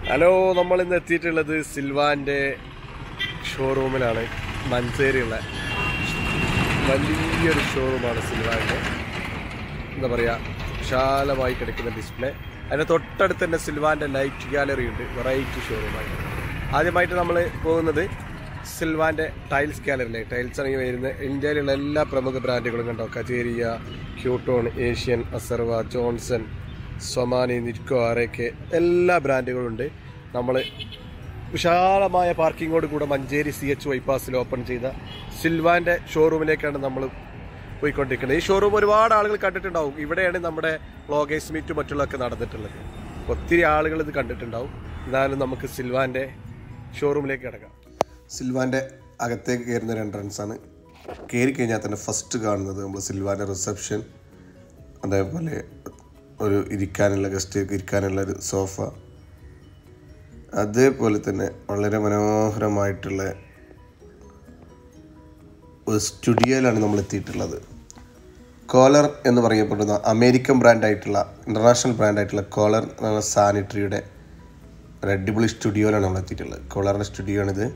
Hello നമ്മൾ ഇന്ന് എത്തിയിട്ടുള്ളത് സിൽവാന്റെ ഷോറൂമിലാണ് മഞ്ചേരിയുള്ള വലിയൊരു ഷോറൂമാണ് സിൽവാന്റെ എന്താ പറയുക വിശാലമായി കിടക്കുന്ന ഡിസ്പ്ലേ അതിന് തൊട്ടടുത്ത് തന്നെ സിൽവാന്റെ ലൈറ്റ് ഗാലറി ഉണ്ട് വെറൈറ്റി ഷോറൂമായി ആദ്യമായിട്ട് നമ്മൾ പോകുന്നത് സിൽവാന്റെ ടൈൽസ് ഗാലറിയിലേക്ക് ടൈൽസ് ആണെങ്കിൽ വരുന്ന ഇന്ത്യയിലുള്ള എല്ലാ പ്രമുഖ ബ്രാൻഡുകളും കണ്ടോ കജേരിയ ക്യൂട്ടോൺ ഏഷ്യൻ അസർവ ജോൺസൺ സൊമാനി നിറ്റ്കോ ആറേക്ക് എല്ലാ ബ്രാൻഡുകളും ഉണ്ട് നമ്മൾ വിശാലമായ പാർക്കിങ്ങോട് കൂടെ മഞ്ചേരി സി എച്ച് ബൈപ്പാസിൽ ഓപ്പൺ ചെയ്ത സിൽവാന്റെ ഷോറൂമിലേക്കാണ് നമ്മൾ പോയിക്കൊണ്ടിരിക്കുന്നത് ഈ ഷോറൂം ഒരുപാട് ആളുകൾ കണ്ടിട്ടുണ്ടാവും ഇവിടെയാണ് നമ്മുടെ വ്ളോഗേഴ്സ് മീറ്റും മറ്റുള്ളതൊക്കെ നടന്നിട്ടുള്ളത് ഒത്തിരി ആളുകൾ ഇത് കണ്ടിട്ടുണ്ടാവും എന്നാലും നമുക്ക് സിൽവാന്റെ ഷോറൂമിലേക്ക് കിടക്കാം സിൽവാന്റെ അകത്തേക്ക് കയറുന്ന ഒരു എൻട്രൻസ് ആണ് കയറി കഴിഞ്ഞാൽ തന്നെ ഫസ്റ്റ് കാണുന്നത് നമ്മൾ സിൽവാന്റെ റിസപ്ഷൻ അതേപോലെ ഒരു ഇരിക്കാനുള്ള ഗസ്റ്റ് ഇരിക്കാനുള്ള ഒരു സോഫ അതേപോലെ തന്നെ വളരെ മനോഹരമായിട്ടുള്ള ഒരു സ്റ്റുഡിയോയിലാണ് നമ്മൾ എത്തിയിട്ടുള്ളത് കോലർ എന്ന് പറയപ്പെടുന്ന അമേരിക്കൻ ബ്രാൻഡായിട്ടുള്ള ഇൻ്റർനാഷണൽ ബ്രാൻഡായിട്ടുള്ള കോലർ എന്ന സാനിറ്ററിയുടെ ഒരു അടിപൊളി സ്റ്റുഡിയോയിലാണ് നമ്മൾ എത്തിയിട്ടുള്ളത് കോളറിൻ്റെ സ്റ്റുഡിയോ ആണിത്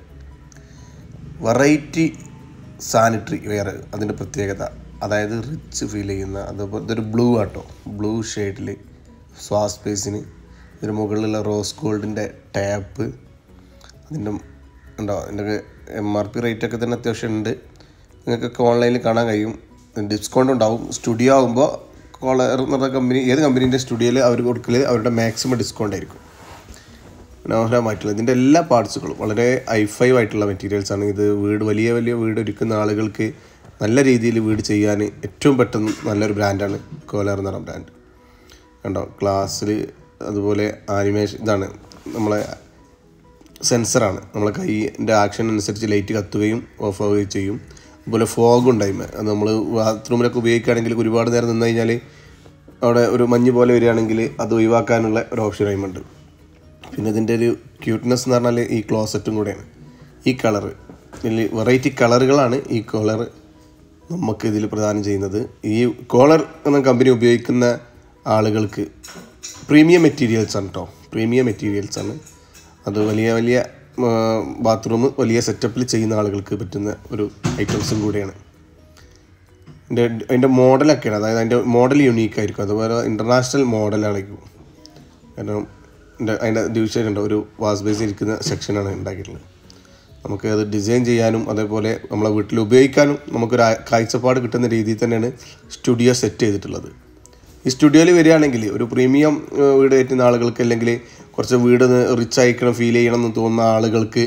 വെറൈറ്റി സാനിറ്ററി വെയർ അതിൻ്റെ പ്രത്യേകത അതായത് റിച്ച് ഫീൽ ചെയ്യുന്ന അതുപോലെ ഇതൊരു ബ്ലൂ ആട്ടോ ബ്ലൂ ഷെയ്ഡിൽ സ്വാസ് സ്പേസിന് ഇതിന് മുകളിലുള്ള റോസ് ഗോൾഡിൻ്റെ ടാപ്പ് അതിൻ്റെ ഉണ്ടോ അതിൻ്റെ എം ആർ പി റേറ്റ് ഒക്കെ തന്നെ അത്യാവശ്യം ഉണ്ട് നിങ്ങൾക്കൊക്കെ ഓൺലൈനിൽ കാണാൻ കഴിയും ഡിസ്കൗണ്ട് ഉണ്ടാവും സ്റ്റുഡിയോ ആകുമ്പോൾ കോളർ എന്ന് പറഞ്ഞ കമ്പനി ഏത് കമ്പനീൻ്റെ സ്റ്റുഡിയോയിൽ അവർ കൊടുക്കൽ അവരുടെ മാക്സിമം ഡിസ്കൗണ്ട് ആയിരിക്കും മനോഹരമായിട്ടുള്ള ഇതിൻ്റെ എല്ലാ പാർട്സുകളും വളരെ ഐ ഫൈവ് ആയിട്ടുള്ള മെറ്റീരിയൽസ് ആണ് ഇത് വീട് വലിയ വലിയ വീട് ഒരുക്കുന്ന ആളുകൾക്ക് നല്ല രീതിയിൽ വീട് ചെയ്യാൻ ഏറ്റവും പെട്ടെന്ന് നല്ലൊരു ബ്രാൻഡാണ് കോലർ എന്ന് പറഞ്ഞ ബ്രാൻഡ് കണ്ടോ ഗ്ലാസ്സിൽ അതുപോലെ ആനിമേഷൻ ഇതാണ് നമ്മളെ സെൻസറാണ് നമ്മളെ കൈയിൻ്റെ ആക്ഷൻ അനുസരിച്ച് ലൈറ്റ് കത്തുകയും ഓഫ് ആവുകയും ചെയ്യും അതുപോലെ ഫോഗ് ഉണ്ടായ്മ അത് നമ്മൾ ബാത്റൂമിലൊക്കെ ഉപയോഗിക്കുകയാണെങ്കിൽ ഒരുപാട് നേരം നിന്ന് കഴിഞ്ഞാൽ അവിടെ ഒരു മഞ്ഞ് പോലെ വരികയാണെങ്കിൽ അത് ഒഴിവാക്കാനുള്ള ഒരു ഓപ്ഷൻ ഉണ്ട് പിന്നെ ഇതിൻ്റെ ഒരു ക്യൂട്ട്നെസ് എന്ന് പറഞ്ഞാൽ ഈ ക്ലോസറ്റും കൂടെയാണ് ഈ കളറ് ഇതിൽ വെറൈറ്റി കളറുകളാണ് ഈ കോളർ നമുക്ക് ഇതിൽ പ്രദാനം ചെയ്യുന്നത് ഈ കോളർ എന്ന കമ്പനി ഉപയോഗിക്കുന്ന ആളുകൾക്ക് പ്രീമിയം മെറ്റീരിയൽസ് ആണ് കേട്ടോ പ്രീമിയം മെറ്റീരിയൽസ് ആണ് അത് വലിയ വലിയ ബാത്റൂം വലിയ സെറ്റപ്പിൽ ചെയ്യുന്ന ആളുകൾക്ക് പറ്റുന്ന ഒരു ഐറ്റംസും കൂടിയാണ് അതിൻ്റെ അതിൻ്റെ മോഡലൊക്കെയാണ് അതായത് അതിൻ്റെ മോഡൽ യുണീക്ക് ആയിരിക്കും അതുപോലെ ഇൻ്റർനാഷണൽ മോഡലായിരിക്കും കാരണം എൻ്റെ അതിൻ്റെ ഡിവിഷൻ ഉണ്ട് ഒരു വാസ് ബേസ് ഇരിക്കുന്ന സെക്ഷനാണ് ഉണ്ടാക്കിയിട്ടുള്ളത് നമുക്ക് അത് ഡിസൈൻ ചെയ്യാനും അതേപോലെ നമ്മളെ വീട്ടിൽ ഉപയോഗിക്കാനും നമുക്കൊരു ആ- കാഴ്ചപ്പാട് കിട്ടുന്ന രീതിയിൽ തന്നെയാണ് സ്റ്റുഡിയോ സെറ്റ് ചെയ്തിട്ടുള്ളത് ഈ സ്റ്റുഡിയോയിൽ വരികയാണെങ്കിൽ ഒരു പ്രീമിയം ഏഹ്, വീട് കയറ്റുന്ന ആളുകൾക്ക് അല്ലെങ്കിൽ കുറച്ച് വീട് റിച്ച് ആയിക്കണം ഫീൽ ചെയ്യണം എന്ന് തോന്നുന്ന ആളുകൾക്ക്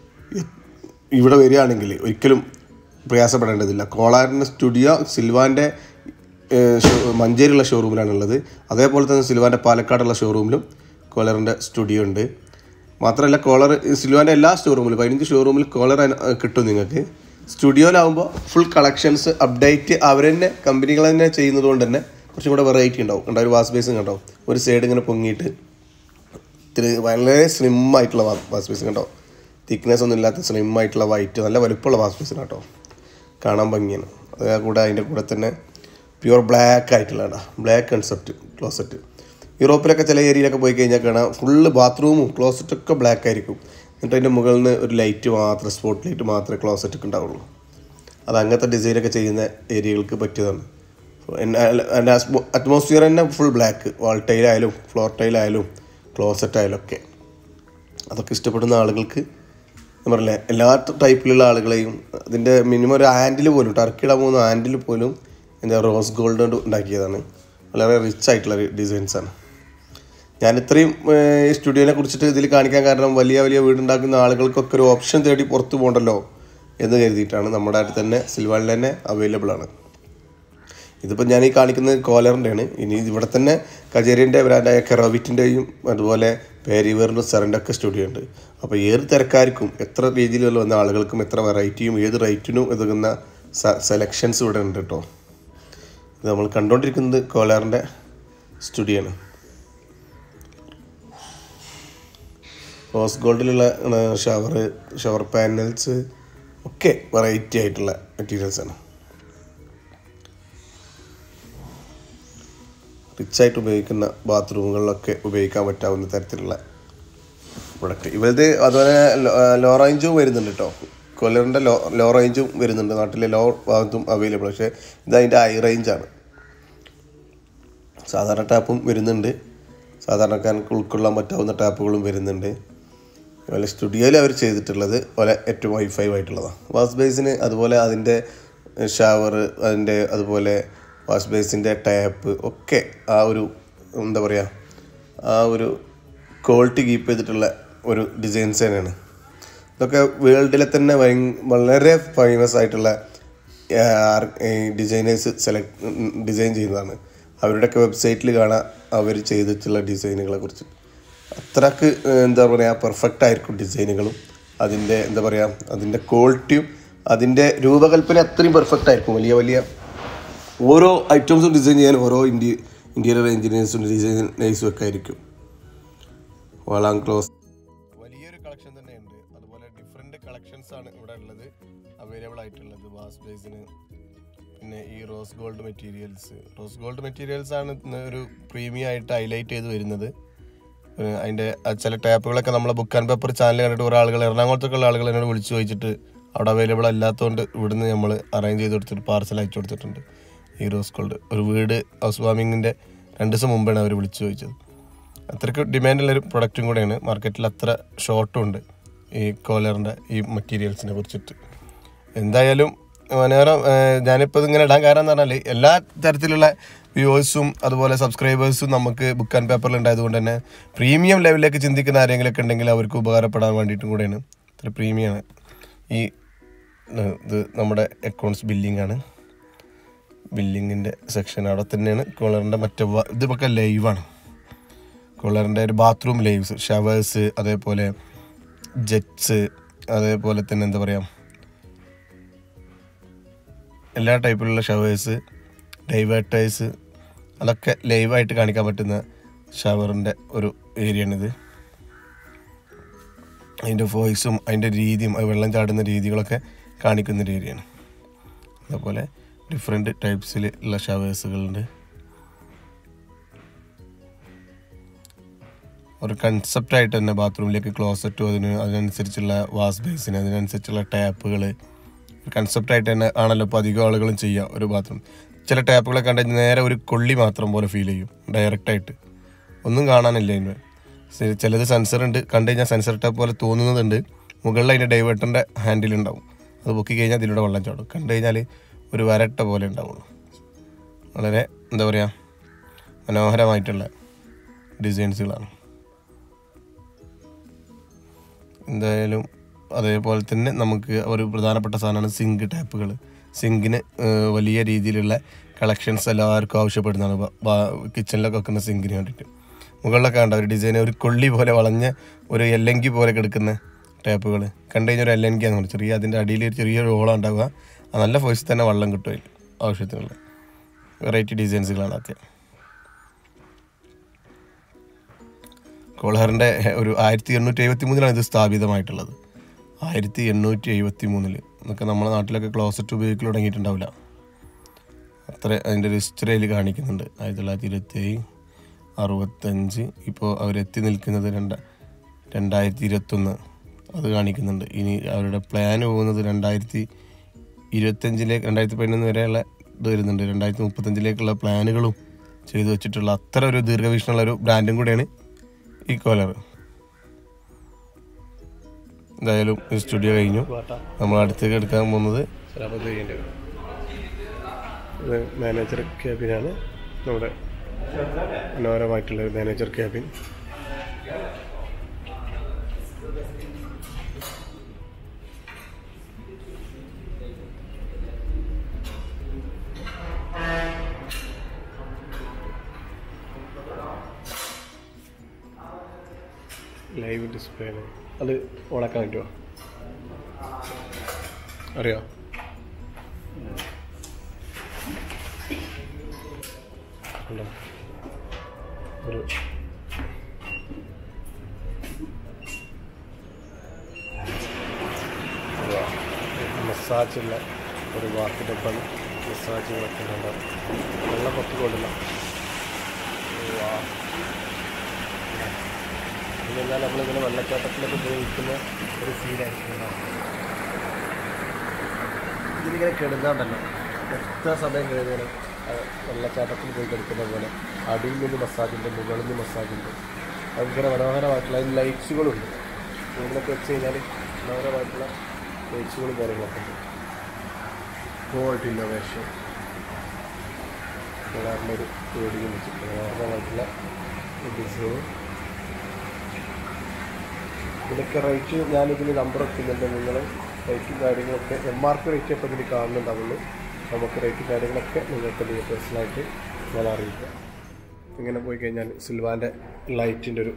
ഇവിടെ വരികയാണെങ്കിൽ ഒരിക്കലും പ്രയാസപ്പെടേണ്ടതില്ല കോളാറിൻ്റെ സ്റ്റുഡിയോ സിൽവാൻ്റെ ഏഹ്, ഷോ- മഞ്ചേരിയുള്ള ഷോറൂമിലാണുള്ളത് അതേപോലെ തന്നെ സിൽവാൻ്റെ പാലക്കാടുള്ള ഷോറൂമിലും കോളറിൻ്റെ സ്റ്റുഡിയോ ഉണ്ട് മാത്രമല്ല കോളർ സിൽവാൻ്റെ എല്ലാ ഷോറൂമിലും പതിനഞ്ച് ഷോറൂമിൽ കോളർ കിട്ടും നിങ്ങൾക്ക് സ്റ്റുഡിയോയിലാവുമ്പോൾ ഫുൾ കളക്ഷൻസ് അപ്ഡേറ്റ് അവർ തന്നെ കമ്പനികൾ തന്നെ ചെയ്യുന്നത് കൊണ്ട് തന്നെ കുറച്ചും കൂടെ വെറൈറ്റി ഉണ്ടാവും കണ്ടോ ഒരു വാസ് ബേസും കണ്ടോ ഒരു സൈഡ് ഇങ്ങനെ പൊങ്ങിയിട്ട് ഇത്തിരി വളരെ സ്ലിം ആയിട്ടുള്ള വാസ് ബേസ് കണ്ടോ തിക്നെസ് ഒന്നും ഇല്ലാത്ത സ്ലിം ആയിട്ടുള്ള വൈറ്റ് നല്ല വലുപ്പമുള്ള വാസ് ബേസ് കേട്ടോ കാണാൻ ഭംഗിയാണ് അതേ കൂടെ അതിൻ്റെ കൂടെ തന്നെ പ്യുവർ ബ്ലാക്ക് ആയിട്ടുള്ളതാണ് ബ്ലാക്ക് കൺസെപ്റ്റ് ക്ലോസറ്റ് യൂറോപ്പിലൊക്കെ ചില ഏരിയയിലൊക്കെ പോയി കഴിഞ്ഞാൽ കാണാം ഫുള്ള് ബാത്റൂമും ക്ലോസറ്റൊക്കെ ബ്ലാക്ക് ആയിരിക്കും എന്നിട്ട് അതിൻ്റെ മുകളിൽ നിന്ന് ഒരു ലൈറ്റ് മാത്രം സ്പോട്ട് ലൈറ്റ് മാത്രമേ ക്ലോസറ്റൊക്കെ ഉണ്ടാവുള്ളൂ അത് അങ്ങനത്തെ ഡിസൈനൊക്കെ ചെയ്യുന്ന ഏരിയകൾക്ക് പറ്റിയതാണ് എൻ്റെ അറ്റ്മോസ്ഫിയർ തന്നെ ഫുൾ ബ്ലാക്ക് വാൾ ടൈലായാലും ഫ്ലോർ ടൈലായാലും ക്ലോസറ്റ് ആയാലും ഒക്കെ അതൊക്കെ ഇഷ്ടപ്പെടുന്ന ആളുകൾക്ക് ഞാൻ പറഞ്ഞില്ലേ എല്ലാ ടൈപ്പിലുള്ള ആളുകളെയും അതിൻ്റെ മിനിമം ഒരു ആൻഡിൽ പോലും ടർക്കിയുടെ മൂന്ന് ആൻഡിൽ പോലും എൻ്റെ റോസ് ഗോൾഡ് കൊണ്ട് ഉണ്ടാക്കിയതാണ് വളരെ റിച്ച് ആയിട്ടുള്ള ഡിസൈൻസാണ് ഞാൻ ഇത്രയും ഏഹ്, ഈ സ്റ്റുഡിയോനെ കുറിച്ചിട്ട് ഇതിൽ കാണിക്കാൻ കാരണം വലിയ വലിയ വീടുണ്ടാക്കുന്ന ആളുകൾക്കൊക്കെ ഒരു ഓപ്ഷൻ തേടി പുറത്ത് പോകണ്ടല്ലോ എന്ന് കരുതിയിട്ടാണ് നമ്മുടെ അടുത്ത് തന്നെ സിൽവാളിൽ തന്നെ അവൈലബിൾ ആണ് ഇതിപ്പോൾ ഞാൻ ഈ കാണിക്കുന്നത് കോലറിൻ്റെയാണ് ഇനി ഇവിടെ തന്നെ കജേരിൻ്റെ ബ്രാൻഡായ കെറോവിറ്റിൻ്റെയും അതുപോലെ പേരിവറിൻ്റെ സെറൻ്റെ ഒക്കെ സ്റ്റുഡിയോ ഉണ്ട് അപ്പോൾ ഏത് തിരക്കാർക്കും എത്ര രീതിയിലുള്ള വന്ന ആളുകൾക്കും എത്ര വെറൈറ്റിയും ഏത് റേറ്റിനും ഒതുങ്ങുന്ന സെലക്ഷൻസ് ഇവിടെ ഉണ്ട് കേട്ടോ ഇത് നമ്മൾ കണ്ടുകൊണ്ടിരിക്കുന്നത് കോലാറിൻ്റെ സ്റ്റുഡിയോ ആണ് റോസ് ഗോൾഡിലുള്ള ഷവർ ഷവർ പാനൽസ് ഒക്കെ വെറൈറ്റി ആയിട്ടുള്ള മെറ്റീരിയൽസ് ആണ് റിച്ചായിട്ട് ഉപയോഗിക്കുന്ന ബാത്റൂമുകളിലൊക്കെ ഉപയോഗിക്കാൻ പറ്റാവുന്ന തരത്തിലുള്ള പ്രൊഡക്റ്റ് ഇവരത് അതുപോലെ ലോ റേഞ്ചും വരുന്നുണ്ട് കേട്ടോ കൊല്ലറിൻ്റെ ലോ ലോ റേഞ്ചും വരുന്നുണ്ട് നാട്ടിലെ ലോ ഭാഗത്തും അവൈലബിൾ പക്ഷേ ഇത് അതിൻ്റെ ഹൈ റേഞ്ചാണ് സാധാരണ ടാപ്പും വരുന്നുണ്ട് സാധാരണക്കാർക്ക് ഉൾക്കൊള്ളാൻ പറ്റാവുന്ന ടാപ്പുകളും വരുന്നുണ്ട് അതുപോലെ സ്റ്റുഡിയോയിൽ അവർ ചെയ്തിട്ടുള്ളത് പോലെ ഏറ്റവും വൈഫൈ ആയിട്ടുള്ളതാണ് വാഷ് ബേസിന് അതുപോലെ അതിൻ്റെ ഷവർ അതിൻ്റെ അതുപോലെ വാഷ് ബേസിൻ്റെ ടാപ്പ് ഒക്കെ ആ ഒരു എന്താ പറയുക ആ ഒരു ക്വാളിറ്റി കീപ്പ് ചെയ്തിട്ടുള്ള ഒരു ഡിസൈൻസ് തന്നെയാണ് ഇതൊക്കെ വേൾഡിലെ തന്നെ ഭയ- വളരെ ഫേമസ് ആയിട്ടുള്ള ഡിസൈനേഴ്സ് സെലക്ട് ഡിസൈൻ ചെയ്യുന്നതാണ് അവരുടെയൊക്കെ വെബ്സൈറ്റിൽ കാണാം അവർ ചെയ്തിട്ടുള്ള ഡിസൈനുകളെ കുറിച്ച് അത്രക്ക് ഏഹ്, എന്താ പറയുക പെർഫെക്റ്റ് ആയിരിക്കും ഡിസൈനുകളും അതിൻ്റെ എന്താ പറയുക അതിൻ്റെ ക്വാളിറ്റിയും അതിൻ്റെ രൂപകൽപ്പന അത്രയും പെർഫെക്റ്റ് ആയിരിക്കും വലിയ വലിയ ഓരോ ഐറ്റംസും ഡിസൈൻ ചെയ്യാൻ ഓരോ ഇന്ത്യ ഇന്റീരിയർ എഞ്ചിനീയേഴ്സും ഡിസൈനേഴ്സും ഒക്കെ ആയിരിക്കും വളാം ക്ലോസ് വലിയൊരു കളക്ഷൻ തന്നെയുണ്ട് അതുപോലെ ഡിഫറെൻറ്റ് കളക്ഷൻസ് ആണ് ഇവിടെ ഉള്ളത് അവൈലബിൾ ആയിട്ടുള്ളത് വാസ് ബേസിന് പിന്നെ ഈ rose gold materials rose gold materials ആണ് ഇന്ന് ഒരു പ്രീമിയം ആയിട്ട് ഹൈലൈറ്റ് ചെയ്ത് വരുന്നത് ഏഹ് അതിൻ്റെ ആ ചില ടാപ്പുകളൊക്കെ നമ്മളെ ബുക്ക് ആൻഡ് പേപ്പർ ചാനൽ കണ്ടിട്ട് കുറേ ആളുകൾ എറണാകുളത്തൊക്കെ ഉള്ള ആളുകൾ എന്നോട് വിളിച്ചു ചോദിച്ചിട്ട് അവിടെ അവൈലബിൾ അല്ലാത്തതുകൊണ്ട് ഇവിടുന്ന് നമ്മൾ അറേഞ്ച് ചെയ്ത് കൊടുത്തിട്ട് പാർസൽ അയച്ചു കൊടുത്തിട്ടുണ്ട് ഈ റോസ് ഗോൾഡ് ഒരു വീട് ഹൗസ് വാമിങ്ങിൻ്റെ രണ്ട് ദിവസം മുമ്പാണ് അവർ വിളിച്ചു ചോദിച്ചത് അത്രയ്ക്ക് ഡിമാൻഡുള്ളൊരു പ്രൊഡക്റ്റും കൂടെയാണ് മാർക്കറ്റിൽ അത്ര ഷോർട്ടും ഉണ്ട് ഈ കോലറിൻ്റെ ഈ മെറ്റീരിയൽസിനെ കുറിച്ചിട്ട് എന്തായാലും മനോരം ഞാനിപ്പോൾ ഇതിങ്ങനെ ഇടാൻ കാരണം എന്ന് പറഞ്ഞാൽ എല്ലാ തരത്തിലുള്ള വ്യൂവേഴ്സും അതുപോലെ സബ്സ്ക്രൈബേഴ്സും നമുക്ക് ബുക്ക് ആൻഡ് പേപ്പറിൽ ഉണ്ടായതുകൊണ്ട് തന്നെ പ്രീമിയം ലെവലിലേക്ക് ചിന്തിക്കുന്ന ആരെങ്കിലുമൊക്കെ ഉണ്ടെങ്കിൽ അവർക്ക് ഉപകാരപ്പെടാൻ വേണ്ടിയിട്ടും കൂടെയാണ് ഇത്ര പ്രീമിയമാണ് ഈ ഏഹ്, ഇത് നമ്മുടെ അക്കൗണ്ട്സ് ബില്ലിംഗ് ആണ് ബില്ലിങ്ങിൻ്റെ സെക്ഷൻ അവിടെ തന്നെയാണ് കോളറിൻ്റെ മറ്റേ വ- ഇതൊക്കെ ലൈവാണ് കോളറിൻ്റെ ഒരു ബാത്റൂം ലൈവ്സ് ഷവേഴ്സ് അതേപോലെ ജെറ്റ്സ് അതേപോലെ തന്നെ എന്താ പറയുക എല്ലാ ടൈപ്പിലുള്ള ഷവേഴ്സ് ഡൈവേർട്ടേഴ്സ് അതൊക്കെ ലൈവായിട്ട് കാണിക്കാൻ പറ്റുന്ന ഷവറിൻ്റെ ഒരു ഏരിയയാണിത് അതിൻ്റെ വോയിസും അതിൻ്റെ രീതിയും അത് വെള്ളം ചാടുന്ന രീതികളൊക്കെ കാണിക്കുന്ന ഒരു ഏരിയയാണ് അതേപോലെ ഡിഫറെൻറ്റ് ടൈപ്സിൽ ഉള്ള ഷവേഴ്സുകളുണ്ട് ഒരു കൺസെപ്റ്റായിട്ട് തന്നെ ബാത്റൂമിലേക്ക് ക്ലോസറ്റും അതിന് അതിനനുസരിച്ചുള്ള വാഷ് ബേസിന് അതിനനുസരിച്ചുള്ള ടാപ്പുകൾ കൺസെപ്റ്റായിട്ട് തന്നെ ആണല്ലോ ഇപ്പോൾ അധികം ആളുകളും ചെയ്യുക ഒരു ബാത്റൂം ചില ടാപ്പുകളൊക്കെ കണ്ടു കഴിഞ്ഞാൽ നേരെ ഒരു കൊള്ളി മാത്രം പോലെ ഫീൽ ചെയ്യും ഡയറക്റ്റായിട്ട് ഒന്നും കാണാനില്ല അതിന് സി- ചിലത് സെൻസർ ഉണ്ട് കണ്ടു കഴിഞ്ഞാൽ സെൻസർ ടാപ്പ് പോലെ തോന്നുന്നതുണ്ട് മുകളിൽ അതിൻ്റെ ഡൈവേർട്ടറിൻ്റെ ഹാൻഡിൽ ഉണ്ടാവും അത് പൊക്കി കഴിഞ്ഞാൽ അതിലൂടെ വെള്ളം ചാടും കണ്ടു കഴിഞ്ഞാൽ ഒരു വരട്ട പോലെ ഉണ്ടാവുള്ളൂ വളരെ എന്താ പറയുക മനോഹരമായിട്ടുള്ള ഡിസൈൻസുകളാണ് എന്തായാലും അതേപോലെ തന്നെ നമുക്ക് ഒരു പ്രധാനപ്പെട്ട സാധനമാണ് സിങ്ക് ടാപ്പുകൾ സിങ്കിന് ഏഹ്, വലിയ രീതിയിലുള്ള കളക്ഷൻസ് എല്ലാവർക്കും ആവശ്യപ്പെടുന്നതാണ് ബ- ബ- കിച്ചണിലൊക്കെ വെക്കുന്ന സിങ്കിന് വേണ്ടിയിട്ട് മുകളിലൊക്കെ കണ്ട ഒരു ഡിസൈൻ ഒരു കൊള്ളി പോലെ വളഞ്ഞ ഒരു എല്ലങ്കി പോലെ കിടക്കുന്ന ടാപ്പുകൾ കണ്ടു കഴിഞ്ഞാൽ ഒരു എല്ലങ്കി ആണ് ചെറിയ അതിൻ്റെ അടിയിൽ ഒരു ചെറിയ റോളം ഉണ്ടാവുക ആ നല്ല ഫോഴ്സിൽ തന്നെ വെള്ളം കിട്ടും അതിൽ ആവശ്യത്തിനുള്ള വെറൈറ്റി ഡിസൈൻസുകളാണ് ഒക്കെ കോളറിൻ്റെ ഒരു ആയിരത്തി എണ്ണൂറ്റി എഴുപത്തി മൂന്നിലാണ് ഇത് സ്ഥാപിതമായിട്ടുള്ളത് ആയിരത്തി എണ്ണൂറ്റി എഴുപത്തി മൂന്നിൽ എന്നൊക്കെ നമ്മുടെ നാട്ടിലൊക്കെ ക്ലോസറ്റ് ഉപയോഗിക്കൽ തുടങ്ങിയിട്ടുണ്ടാവില്ല അത്ര അതിൻ്റെ ഒരു ഹിസ്റ്ററി അതിൽ കാണിക്കുന്നുണ്ട് ആയിരത്തി തൊള്ളായിരത്തി ഇരുപത്തി ഏഴ് അറുപത്തഞ്ച് ഇപ്പോൾ അവരെത്തി നിൽക്കുന്നത് രണ്ട് രണ്ടായിരത്തി ഇരുപത്തൊന്ന് അത് കാണിക്കുന്നുണ്ട് ഇനി അവരുടെ പ്ലാൻ പോകുന്നത് രണ്ടായിരത്തി ഇരുപത്തഞ്ചിലേക്ക് രണ്ടായിരത്തി പതിനൊന്ന് വരെയുള്ള ഇത് വരുന്നുണ്ട് രണ്ടായിരത്തി മുപ്പത്തഞ്ചിലേക്കുള്ള പ്ലാനുകളും ചെയ്തു വെച്ചിട്ടുള്ള അത്ര ഒരു ദീർഘവീക്ഷണമുള്ള ഒരു ബ്രാൻഡും കൂടെയാണ് ഈ കോലർ എന്തായാലും ഈ സ്റ്റുഡിയോ കഴിഞ്ഞു നമ്മൾ അടുത്തേക്ക് എടുക്കാൻ പോകുന്നത് ഇത് മാനേജർ ക്യാബിനാണ് നമ്മുടെ മനോഹരമായിട്ടുള്ള മാനേജർ ക്യാബിൻ ലൈവ് ഡിസ്പ്ലേ ആണ് അത് ഓണാക്കാൻ പറ്റുമോ അറിയോ ഉണ്ടോ? ഒരു മസാജുള്ള ഒരു വാക്ക് ഡബ്ബാണ് മസാജ് വെക്കുന്നുണ്ട് വെള്ളം പൊട്ടിക്കൊണ്ടില്ല എന്നാൽ നമ്മളിങ്ങനെ വെള്ളച്ചാട്ടത്തിലൊക്കെ ഉപയോഗിക്കുന്ന ഒരു ഫീലായിരിക്കും ഉണ്ടാവുക. ഇതിലിങ്ങനെ കിടന്നാണ്ടല്ലോ എത്ര സമയം കഴിഞ്ഞാലും ആ വെള്ളച്ചാട്ടത്തിൽ പോയി കിടക്കുന്ന പോലെ അടിയിൽ നിന്ന് മസാജുണ്ട് മുകളിൽ നിന്ന് മസാജുണ്ട് ഭയങ്കര മനോഹരമായിട്ടുള്ള അതിന് ലൈറ്റ്സുകളുണ്ട് ഇതിനൊക്കെ വെച്ച് കഴിഞ്ഞാൽ മനോഹരമായിട്ടുള്ള ലൈറ്റ്സുകളും കാര്യങ്ങളൊക്കെ ഉണ്ട് ഗോൾഡ് ഇന്നോവേഷൻ കളറിൻ്റെ ഒരു പേടിയും വെച്ചിട്ടുണ്ട് മനോഹരമായിട്ടുള്ള ഡിസൈൻ ഇതിനൊക്കെ റേറ്റ് ഞാനിതിൽ നമ്പർ വെക്കുന്നുണ്ട് നിങ്ങൾ റേറ്റും കാര്യങ്ങളൊക്കെ എം ആർ പി റേറ്റ് ഇപ്പോൾ ഇതിൽ കാണുന്നുണ്ടാവുള്ളൂ നമുക്ക് റേറ്റും കാര്യങ്ങളൊക്കെ നിങ്ങൾക്ക് ഇതിൽ പേഴ്സണലായിട്ട് ഞാൻ അറിയിക്കാം ഇങ്ങനെ പോയി കഴിഞ്ഞാൽ സിൽവാൻ്റെ ലൈറ്റിൻ്റെ ഒരു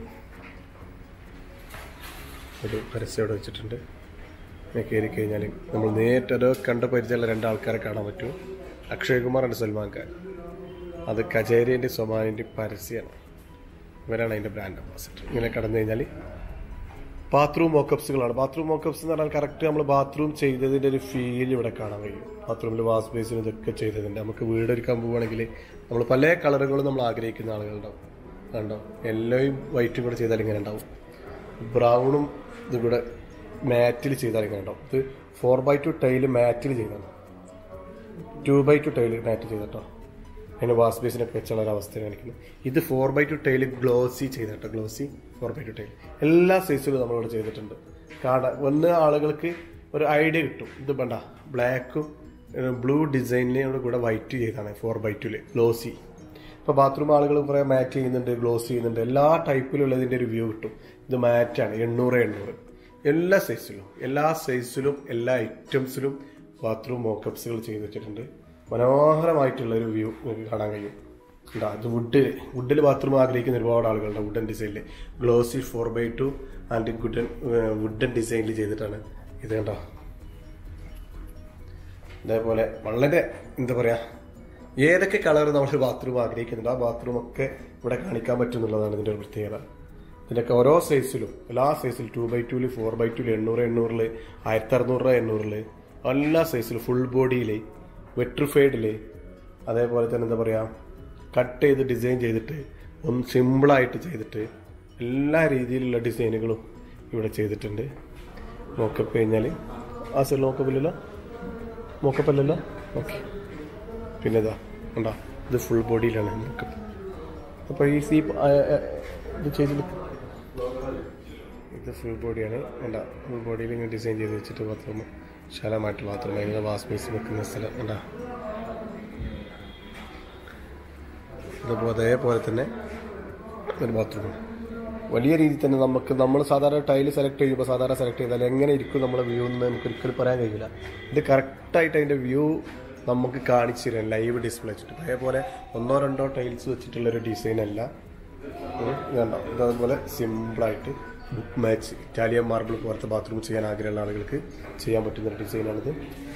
ഒരു പരസ്യം അവിടെ വെച്ചിട്ടുണ്ട് ഇങ്ങനെ കയറി കഴിഞ്ഞാൽ നമ്മൾ നേരിട്ടൊരു കണ്ട പരിചയമുള്ള രണ്ടാൾക്കാരെ കാണാൻ പറ്റും അക്ഷയ് കുമാർ ആൻഡ് സൽമാൻ ഖാൻ അത് കചേരിൻ്റെ സൊമാനിൻ്റെ പരസ്യമാണ് ഇവരാണ് അതിൻ്റെ ബ്രാൻഡ് അംബാസിഡർ ഇങ്ങനെ കടന്നു കഴിഞ്ഞാൽ ബാത്റൂം മോക്കപ്സുകളാണ് ബാത്റൂം മോക്കപ്സ് എന്ന് പറഞ്ഞാൽ കറക്റ്റ് നമ്മൾ ബാത്റൂം ചെയ്തതിൻ്റെ ഒരു ഫീൽ ഇവിടെ കാണാൻ കഴിയും ബാത്റൂമിൽ വാഷ് ബേസിന് ഇതൊക്കെ ചെയ്തതിൻ്റെ നമുക്ക് വീട് ഒരുക്കാൻ പോവുകയാണെങ്കിൽ നമ്മൾ പല കളറുകളും നമ്മൾ ആഗ്രഹിക്കുന്ന ആളുകളുണ്ടാവും കണ്ടോ യെല്ലോയും വൈറ്റും കൂടെ ചെയ്താൽ ഇങ്ങനെ ഉണ്ടാവും ബ്രൗണും ഇത് കൂടെ മാറ്റിൽ ചെയ്താൽ ഇങ്ങനെ ഉണ്ടാവും ഇത് ഫോർ ബൈ ടു ടൈല് മാറ്റിൽ ചെയ്താണ് two by two tile matte ചെയ്തട്ടോ അതിന് വാഷ് ബേസിനൊക്കെ വെച്ചുള്ള ഒരു അവസ്ഥ കാണിക്കുന്നത് ഇത് four by two tile glossy ചെയ്തിട്ടോ glossy four by two tile എല്ലാ സൈസിലും നമ്മളിവിടെ ചെയ്തിട്ടുണ്ട് കാണാൻ ഒന്ന് ആളുകൾക്ക് ഒരു ഐഡിയ കിട്ടും ഇത് വേണ്ട ബ്ലാക്കും ബ്ലൂ ഡിസൈനിനോട് കൂടെ വൈറ്റ് ചെയ്താണ് ഫോർ ബൈ ടുല് ഗ്ലോസി ഇപ്പോൾ ബാത്റൂം ആളുകൾ കുറേ മാറ്റ് ചെയ്യുന്നുണ്ട് ഗ്ലോസ് ചെയ്യുന്നുണ്ട് എല്ലാ ടൈപ്പിലുള്ളതിൻ്റെ ഒരു വ്യൂ കിട്ടും ഇത് മാറ്റാണ് എണ്ണൂറ് എണ്ണൂറ് എല്ലാ സൈസിലും എല്ലാ സൈസിലും എല്ലാ ഐറ്റംസിലും ബാത്റൂം മോക്കപ്സുകൾ ചെയ്ത് വെച്ചിട്ടുണ്ട് മനോഹരമായിട്ടുള്ള ഒരു വ്യൂ നിങ്ങൾക്ക് കാണാൻ കഴിയും ഉണ്ടാ ഇത് വുഡിൽ വുഡിൽ ബാത്റൂം ആഗ്രഹിക്കുന്ന ഒരുപാട് ആളുകളുണ്ട് വുഡൻ ഡിസൈനിൽ glossy four by two and wooden wooden ഡിസൈനിൽ ചെയ്തിട്ടാണ് ഇത് കണ്ടോ ഇതേപോലെ വളരെ എന്താ പറയാ ഏതൊക്കെ കളർ നമ്മൾ ബാത്റൂം ആഗ്രഹിക്കുന്നുണ്ട് ആ ബാത്റൂം ഒക്കെ ഇവിടെ കാണിക്കാൻ പറ്റും എന്നുള്ളതാണ് ഇതിന്റെ ഒരു പ്രത്യേകത ഇതിൻ്റെയൊക്കെ ഓരോ സൈസിലും എല്ലാ സൈസിലും two by two four by two എണ്ണൂറ് എണ്ണൂറില് ആയിരത്തി അറുന്നൂറ് എണ്ണൂറില് എല്ലാ സൈസിലും ഫുൾ ബോഡിയില് വെട്രിഫൈഡില് അതേപോലെ തന്നെ എന്താ പറയുക കട്ട് ചെയ്ത് ഡിസൈൻ ചെയ്തിട്ട് ഒന്ന് സിമ്പിളായിട്ട് ചെയ്തിട്ട് എല്ലാ രീതിയിലുള്ള ഡിസൈനുകളും ഇവിടെ ചെയ്തിട്ടുണ്ട് മോക്കപ്പ് കഴിഞ്ഞാൽ ആ സൈഡിൽ മോക്കപ്പില്ലല്ലോ മോക്കപ്പ് അല്ലല്ലോ ഓക്കെ പിന്നെ ഇതാ ഉണ്ടോ ഇത് ഫുൾ ബോഡിയിലാണ് മോക്കപ്പ് അപ്പോൾ ഈ സീ ഇത് ചെയ്ത് ഇത് ഫുൾ ബോഡിയാണ് ഉണ്ടാ ഫുൾ ബോഡിയിൽ ഇങ്ങനെ ഡിസൈൻ ചെയ്ത് വെച്ചിട്ട് ബാത്റൂം ശാലമായിട്ട് ബാത്റൂം അതിന് വാഷ് ബേസ് വെക്കുന്ന സ്ഥലം ഉണ്ടാ ഇതിപ്പോൾ അതേപോലെ തന്നെ ഒരു ബാത്റൂമാണ് വലിയ രീതിയിൽ തന്നെ നമുക്ക് നമ്മൾ സാധാരണ ടൈല് സെലക്ട് ചെയ്യുമ്പോൾ സാധാരണ സെലക്ട് ചെയ്താൽ എങ്ങനെ ഇരിക്കും നമ്മളെ വ്യൂ എന്ന് നമുക്ക് ഒരിക്കലും പറയാൻ കഴിയില്ല ഇത് കറക്റ്റായിട്ട് അതിൻ്റെ വ്യൂ നമുക്ക് കാണിച്ചു തരാം ലൈവ് ഡിസ്പ്ലേ വെച്ചിട്ട് അതേപോലെ ഒന്നോ രണ്ടോ ടൈൽസ് വെച്ചിട്ടുള്ള ഒരു ഡിസൈൻ അല്ല ഉം, ഇതുണ്ടോ ഇത് അതുപോലെ സിമ്പിളായിട്ട് ബുക്ക് മാച്ച് ഇറ്റാലിയൻ മാർബിൾ പോലത്തെ ബാത്റൂം ചെയ്യാൻ ആഗ്രഹമുള്ള ആളുകൾക്ക് ചെയ്യാൻ പറ്റുന്ന ഒരു ഡിസൈനാണിത്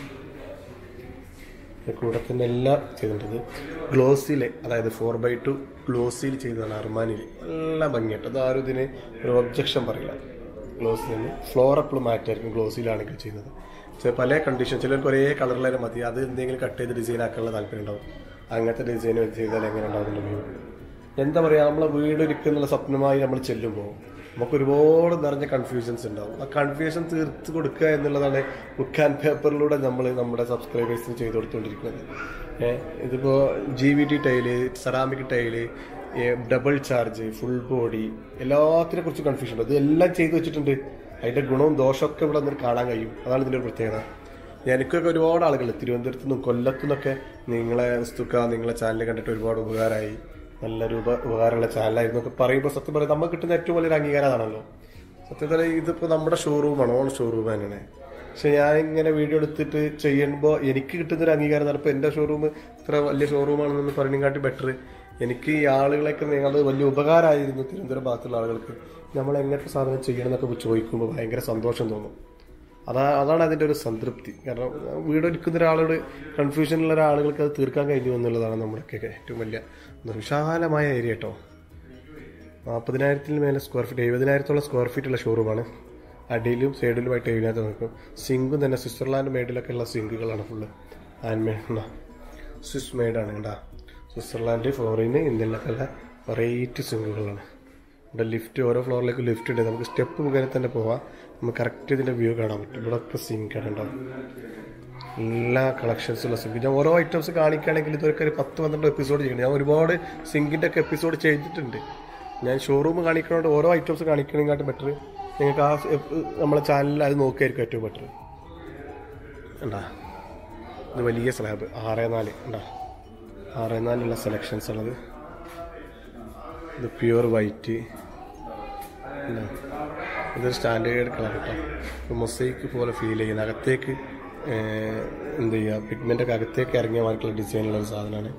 ഇത് കൂടെ തന്നെ എല്ലാം ചെയ്തിട്ടുണ്ട് ഗ്ലോസിൽ അതായത് ഫോർ ബൈ ടു ഗ്ലോസിൽ ചെയ്തതാണ് അർമാനിയിൽ നല്ല ഭംഗിയായിട്ട് അത് ആരും ഇതിന് ഒരു ഒബ്ജക്ഷൻ പറയില്ല ഗ്ലോസിൽ നിന്ന് ഫ്ലോർ എപ്പോഴും മാറ്റായിരിക്കും ഗ്ലോസിലാണെങ്കിൽ ചെയ്യുന്നത് ചില പല കണ്ടീഷൻ ചിലർക്ക് ഒരേ കളറിലെ മതി അത് എന്തെങ്കിലും കട്ട് ചെയ്ത് ഡിസൈൻ ആക്കാനുള്ള താല്പര്യം ഉണ്ടാവും അങ്ങനത്തെ ഡിസൈൻ ചെയ്താൽ എങ്ങനെ ഉണ്ടാവുന്നുണ്ട് വ്യൂ എന്താ പറയുക നമ്മളെ വീട് ഒരുക്കുന്നുള്ള സ്വപ്നമായി നമ്മൾ ചെല്ലുമ്പോൾ നമുക്ക് ഒരുപാട് നിറഞ്ഞ കൺഫ്യൂഷൻസ് ഉണ്ടാവും ആ കൺഫ്യൂഷൻ തീർത്ത് കൊടുക്കുക എന്നുള്ളതാണ് ബുക്ക് ആൻഡ് പേപ്പറിലൂടെ നമ്മൾ നമ്മുടെ സബ്സ്ക്രൈബേഴ്സിന് ചെയ്തു കൊടുത്തുകൊണ്ടിരിക്കുന്നത് ഏഹ് ഇതിപ്പോൾ G V T tile ceramic tile double charge full body എല്ലാത്തിനെ കുറിച്ച് കൺഫ്യൂഷൻ ഉണ്ട് ഇതെല്ലാം ചെയ്തു വെച്ചിട്ടുണ്ട് അതിന്റെ ഗുണവും ദോഷമൊക്കെ ഇവിടെ നിന്ന് കാണാൻ കഴിയും അതാണ് ഇതിന്റെ ഒരു പ്രത്യേകത എനിക്കൊക്കെ ഒരുപാട് ആളുകൾ തിരുവനന്തപുരത്തു നിന്നും കൊല്ലത്തു നിന്നൊക്കെ നിങ്ങളെ വസ്തുക്ക നിങ്ങളെ ചാനൽ കണ്ടിട്ട് ഒരുപാട് ഉപകാരമായി നല്ലൊരു ഉപ ഉപകാരമുള്ള ചാനലായിരുന്നു ഒക്കെ പറയുമ്പോൾ സത്യം പറയാം നമുക്ക് കിട്ടുന്ന ഏറ്റവും വലിയൊരു അംഗീകാരം അതാണല്ലോ സത്യത്തിൽ ഇതിപ്പോൾ നമ്മുടെ ഷോറൂമാണ് ഓൺ ഷോറൂം തന്നെയാണ് പക്ഷെ ഞാൻ ഇങ്ങനെ വീഡിയോ എടുത്തിട്ട് ചെയ്യുമ്പോൾ എനിക്ക് കിട്ടുന്ന ഒരു അംഗീകാരം എന്ന് പറഞ്ഞപ്പോൾ എൻ്റെ ഷോറൂം ഇത്ര വലിയ ഷോറൂമാണെന്ന് പറയുന്നതിനെക്കാട്ടി ബെറ്റർ എനിക്ക് ഈ ആളുകളെയൊക്കെ നിങ്ങൾ വലിയ ഉപകാരമായിരുന്നു തിരുവനന്തപുരം ഭാഗത്തുള്ള ആളുകൾക്ക് നമ്മൾ എങ്ങനത്തെ സാധനം ചെയ്യണം എന്നൊക്കെ ചോദിക്കുമ്പോൾ ഭയങ്കര സന്തോഷം തോന്നും അതാ അതാണ് അതിൻ്റെ ഒരു സംതൃപ്തി കാരണം വീട് ഒരുക്കുന്ന ഒരാളോട് കൺഫ്യൂഷനുള്ള ഒരാളുകൾക്ക് അത് തീർക്കാൻ കഴിഞ്ഞു എന്നുള്ളതാണ് നമ്മുടെയൊക്കെ ഏറ്റവും വലിയ എന്താ വിശാലമായ ഏരിയ കേട്ടോ നാൽപ്പതിനായിരത്തിന് മേലെ സ്ക്വയർ ഫീറ്റ് എഴുപതിനായിരത്തോളം സ്ക്വയർ ഫീറ്റ് ഉള്ള ഷോറൂമാണ് അടിയിലും സൈഡിലുമായിട്ട് ഇതിനകത്ത് നോക്കും സിങ്കും തന്നെ സ്വിറ്റ്സർലാൻഡ് മെയ്ഡിലൊക്കെ ഉള്ള സിങ്കുകളാണ് ഫുള്ള് ഹാൻഡ് മെയ്ഡ് സ്വിസ് മെയ്ഡാണ് കേട്ടാ സ്വിറ്റ്സർലാൻഡ് ഫോറിന് ഇന്ത്യയിലൊക്കെ ഉള്ള വെറൈറ്റി സിങ്കുകളാണ് ഇവിടെ ലിഫ്റ്റ് ഓരോ ഫ്ലോറിലേക്ക് ലിഫ്റ്റ് ഉണ്ട് നമുക്ക് സ്റ്റെപ്പ് മുഖേന തന്നെ പോവാം നമുക്ക് കറക്റ്റ് ഇതിൻ്റെ വ്യൂ കാണാൻ പറ്റും ഇവിടെ ഒക്കെ സിങ്ക് ആണ് ഉണ്ടാവും എല്ലാ കളക്ഷൻസുള്ള സിങ്ക് ഞാൻ ഓരോ ഐറ്റംസ് കാണിക്കുകയാണെങ്കിൽ ഇതൊക്കെ ഒരു പത്ത് പന്ത്രണ്ട് എപ്പിസോഡ് ചെയ്യണം ഞാൻ ഒരുപാട് സിങ്കിൻ്റെ ഒക്കെ എപ്പിസോഡ് ചെയ്തിട്ടുണ്ട് ഞാൻ ഷോറൂം കാണിക്കുന്നതുകൊണ്ട് ഓരോ ഐറ്റംസ് കാണിക്കണമെങ്കിൽ ബെറ്റർ നിങ്ങൾക്ക് ആ എപ്പ് നമ്മളെ ചാനലിൽ അത് നോക്കിയായിരിക്കും ഏറ്റവും ബെറ്റർ ഉണ്ടാ ഇത് വലിയ സ്ലാബ് ആറ് നാല് ഉണ്ടാ ആറ് നാലുള്ള സെലക്ഷൻസ് ഉള്ളത് ഇത് പ്യുവർ വൈറ്റ് ഇതൊരു സ്റ്റാൻഡേർഡ് കളർ കേട്ടോ മൊസൈക്ക് പോലെ ഫീൽ ചെയ്യുന്ന അകത്തേക്ക് ഏഹ്, എന്ത് ചെയ്യുക പിഗ്മെൻ്റൊക്കെ അകത്തേക്ക് ഇറങ്ങിയ മാർക്കുള്ള ഡിസൈനുള്ള ഒരു സാധനമാണ്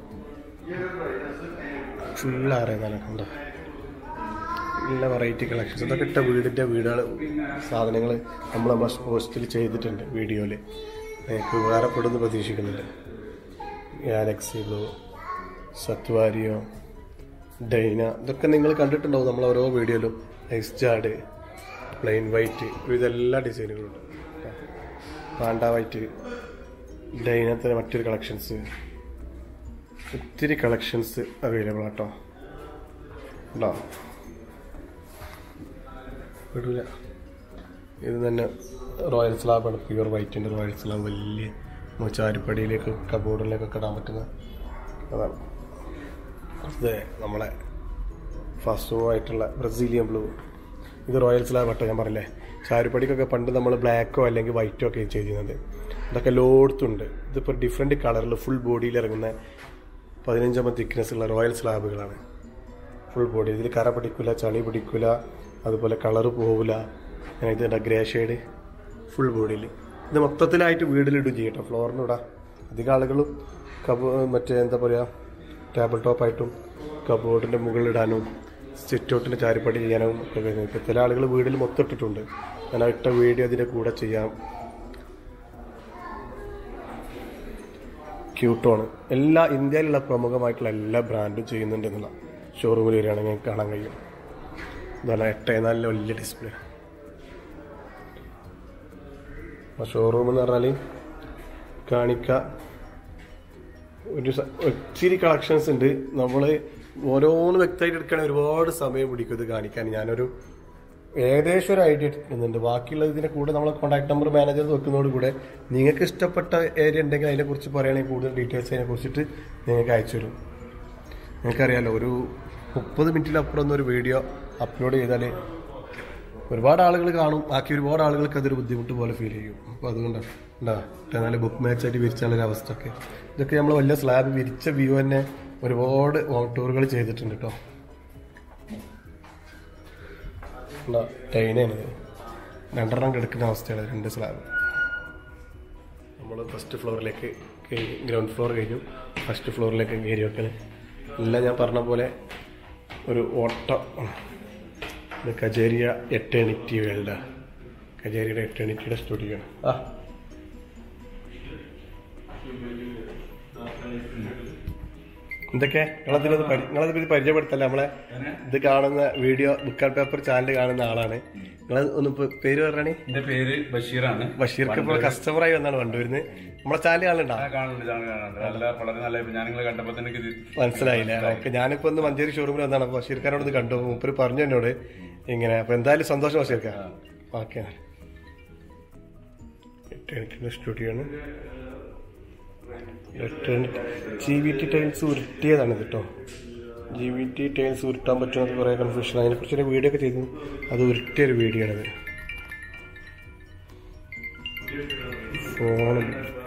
ഫുൾ ആറേതാലും ഉണ്ടോ നല്ല വെറൈറ്റി കളക്ഷൻസ് ഇതൊക്കെ ഇട്ട വീടിൻ്റെ വീടുകൾ സാധനങ്ങൾ നമ്മൾ നമ്മുടെ പോസ്റ്റിൽ ചെയ്തിട്ടുണ്ട് വീഡിയോയിൽ എനിക്ക് ഉപകാരപ്പെടുമെന്ന് പ്രതീക്ഷിക്കുന്നുണ്ട് ഗാലക്സി ബ്ലൂ സത്വാരിയോ ഡൈന ഇതൊക്കെ നിങ്ങൾ കണ്ടിട്ടുണ്ടാവും നമ്മൾ ഓരോ വീഡിയോയിലും എക്സ്ജാഡ് പ്ലെയിൻ വൈറ്റ് ഇതെല്ലാ ഡിസൈനുകളുണ്ട് പാണ്ട വൈറ്റ് ഡൈനത്തിന് മറ്റൊരു കളക്ഷൻസ് ഒത്തിരി കളക്ഷൻസ് അവൈലബിൾ ആട്ടോ ഉണ്ടോ വിടൂല ഇത് തന്നെ റോയൽ സ്ലാബാണ് പ്യുവർ വൈറ്റിൻ്റെ റോയൽ സ്ലാബ് വലിയ നമുക്ക് ചാരിപ്പടിയിലേക്ക് കബോർഡിലേക്കൊക്കെ ഇടാൻ പറ്റുന്ന അതാണ് ഇത് നമ്മളെ ഫസ്റ്റുമായിട്ടുള്ള ബ്രസീലിയൻ ബ്ലൂ ഇത് റോയൽ സ്ലാബ് കേട്ടോ ഞാൻ പറഞ്ഞില്ലേ ചാരുപടിക്കൊക്കെ പണ്ട് നമ്മൾ ബ്ലാക്കോ അല്ലെങ്കിൽ വൈറ്റോ ഒക്കെ ചെയ്തിരുന്നത് ഇതൊക്കെ ലോഡത്തുണ്ട് ഇതിപ്പോൾ ഡിഫറെൻറ്റ് കളറിൽ ഫുൾ ബോഡിയിൽ ഇറങ്ങുന്ന പതിനഞ്ചാമത് തിക്നെസ് ഉള്ള റോയൽ സ്ലാബുകളാണ് ഫുൾ ബോഡി ഇതിൽ കറ പിടിക്കില്ല ചളി പിടിക്കില്ല അതുപോലെ കളറ് പോവില്ല അങ്ങനെ ഇത് ഗ്രേ ഷെയ്ഡ് ഫുൾ ബോഡിയിൽ ഇത് മൊത്തത്തിലായിട്ട് വീടിലിടും ചെയ്യട്ടോ ഫ്ലോറിന് ഇടാം അധികം ആളുകളും കബോ മറ്റേ എന്താ പറയുക ടേബിൾ ടോപ്പായിട്ടും കബോർഡിൻ്റെ മുകളിലിടാനും സിറ്റ് ഔട്ടിൻ്റെ ചാരിപ്പടി ചെയ്യാനും ഒക്കെ കഴിയും ഇപ്പം ചില ആളുകൾ വീടിൽ മൊത്തം ഇട്ടിട്ടുണ്ട് ഞാൻ ആ ഇട്ട വീഡിയോ അതിൻ്റെ കൂടെ ചെയ്യാം ക്യൂട്ടോണ് എല്ലാ ഇന്ത്യയിലുള്ള പ്രമുഖമായിട്ടുള്ള എല്ലാ ബ്രാൻഡും ചെയ്യുന്നുണ്ട് എന്നുള്ള ഷോറൂമിൽ വരികയാണെങ്കിൽ നിങ്ങൾക്ക് കാണാൻ കഴിയും ഇതാണ് എട്ടേ നാലിലെ വലിയ ഡിസ്പ്ലേ ആ ഷോറൂം എന്ന് പറഞ്ഞാൽ കാണിക്ക ഒരു സ- ഒത്തിരി കളക്ഷൻസ് ഉണ്ട് നമ്മൾ ഓരോന്ന് വ്യക്തമായിട്ട് എടുക്കുകയാണെങ്കിൽ ഒരുപാട് സമയം പിടിക്കും ഇത് കാണിക്കാൻ ഞാനൊരു ഏകദേശം ഒരു ഐഡിയ എടുക്കുന്നുണ്ട് ബാക്കിയുള്ള ഇതിന്റെ കൂടെ നമ്മൾ കോൺടാക്ട് നമ്പർ മാനേജർ വെക്കുന്നതോട് കൂടെ നിങ്ങൾക്ക് ഇഷ്ടപ്പെട്ട ഏരിയ ഉണ്ടെങ്കിൽ അതിനെക്കുറിച്ച് പറയുകയാണെങ്കിൽ കൂടുതൽ ഡീറ്റെയിൽസ് അതിനെ കുറിച്ചിട്ട് നിങ്ങൾക്ക് അയച്ചു തരും നിങ്ങൾക്കറിയാലോ ഒരു മുപ്പത് മിനിറ്റിലപ്പുറം ഒന്നും ഒരു വീഡിയോ അപ്ലോഡ് ചെയ്താൽ ഒരുപാട് ആളുകൾ കാണും ബാക്കി ഒരുപാട് ആളുകൾക്ക് അതൊരു ബുദ്ധിമുട്ട് പോലെ ഫീൽ ചെയ്യും അപ്പോൾ അതുകൊണ്ടാണ് ഉണ്ടാ നല്ല ബുക്ക് മാച്ച് ആയിട്ട് വിരിച്ചാലുള്ള ഒരു അവസ്ഥ ഒക്കെ ഇതൊക്കെ നമ്മൾ വലിയ സ്ലാബ് വിരിച്ച വ്യൂ തന്നെ ഒരുപാട് ടൂറുകൾ ചെയ്തിട്ടുണ്ട് കേട്ടോ ഉണ്ടാ ടൈനാണിത് രണ്ടെണ്ണം കിടക്കുന്ന അവസ്ഥയാണ് രണ്ട് സ്ലാബ് നമ്മൾ ഫസ്റ്റ് ഫ്ലോറിലേക്ക് ഗ്രൗണ്ട് ഫ്ലോർ കഴിഞ്ഞു ഫസ്റ്റ് ഫ്ലോറിലേക്ക് കയറി വെക്കല് എല്ലാം ഞാൻ പറഞ്ഞ പോലെ ഒരു ഓട്ടോ ഇത് കജേരിയ എറ്റേണിറ്റി വേൾഡ് കജേരിയുടെ എറ്റേണിറ്റിയുടെ സ്റ്റുഡിയോ ആണ് ആ എന്തൊക്കെ നിങ്ങളതിനത് പരി നിങ്ങളത് ഇത് പരിചയപ്പെടുത്തല്ലേ നമ്മളെ ഇത് കാണുന്ന video book and paper channel കാണുന്ന ആളാണ് നിങ്ങൾ ഒന്ന് പേ- പേര് പറഞ്ഞേ എന്റെ പേര് ബഷീറാണ് ബഷീർക്ക് ഇപ്പോൾ കസ്റ്റമറായി വന്നാണ് വണ്ടുവരുന്നത് നമ്മളെ ചാനൽ കാണലുണ്ടോ ആ, കാണുന്നുണ്ട് ചാനൽ കാണുന്നുണ്ട് നല്ല വളരെ നല്ല ഞാൻ നിങ്ങളെ കണ്ടപ്പോ തന്നെ എനിക്ക് ഇത് മനസ്സിലായില്ലേ ഓക്കെ ഞാനിപ്പോ ഒന്ന് മഞ്ചേരി ഷോറൂമിൽ വന്നാണ് അപ്പൊ ബഷീർക്കാരോട് ഒന്ന് കണ്ടു മൂപ്പര് പറഞ്ഞു എന്നോട് ഇങ്ങനെ അപ്പൊ എന്തായാലും സന്തോഷം ബഷീർക്ക ഓക്കെ സ്റ്റുഡിയോ ആണ് ജി വി ടി ടൈൽസ് ഉരുട്ടിയതാണ് ഇത് കേട്ടോ ജി വി ടി ടൈൽസ് ഉരുട്ടാൻ പറ്റുന്നത് കുറേ കൺഫ്യൂഷൻ അതിനെക്കുറിച്ച് ഒരു വീഡിയോ ഒക്കെ ചെയ്തു അത് ഉരുട്ടിയ ഒരു വീഡിയോ ആണത് ഫോൺ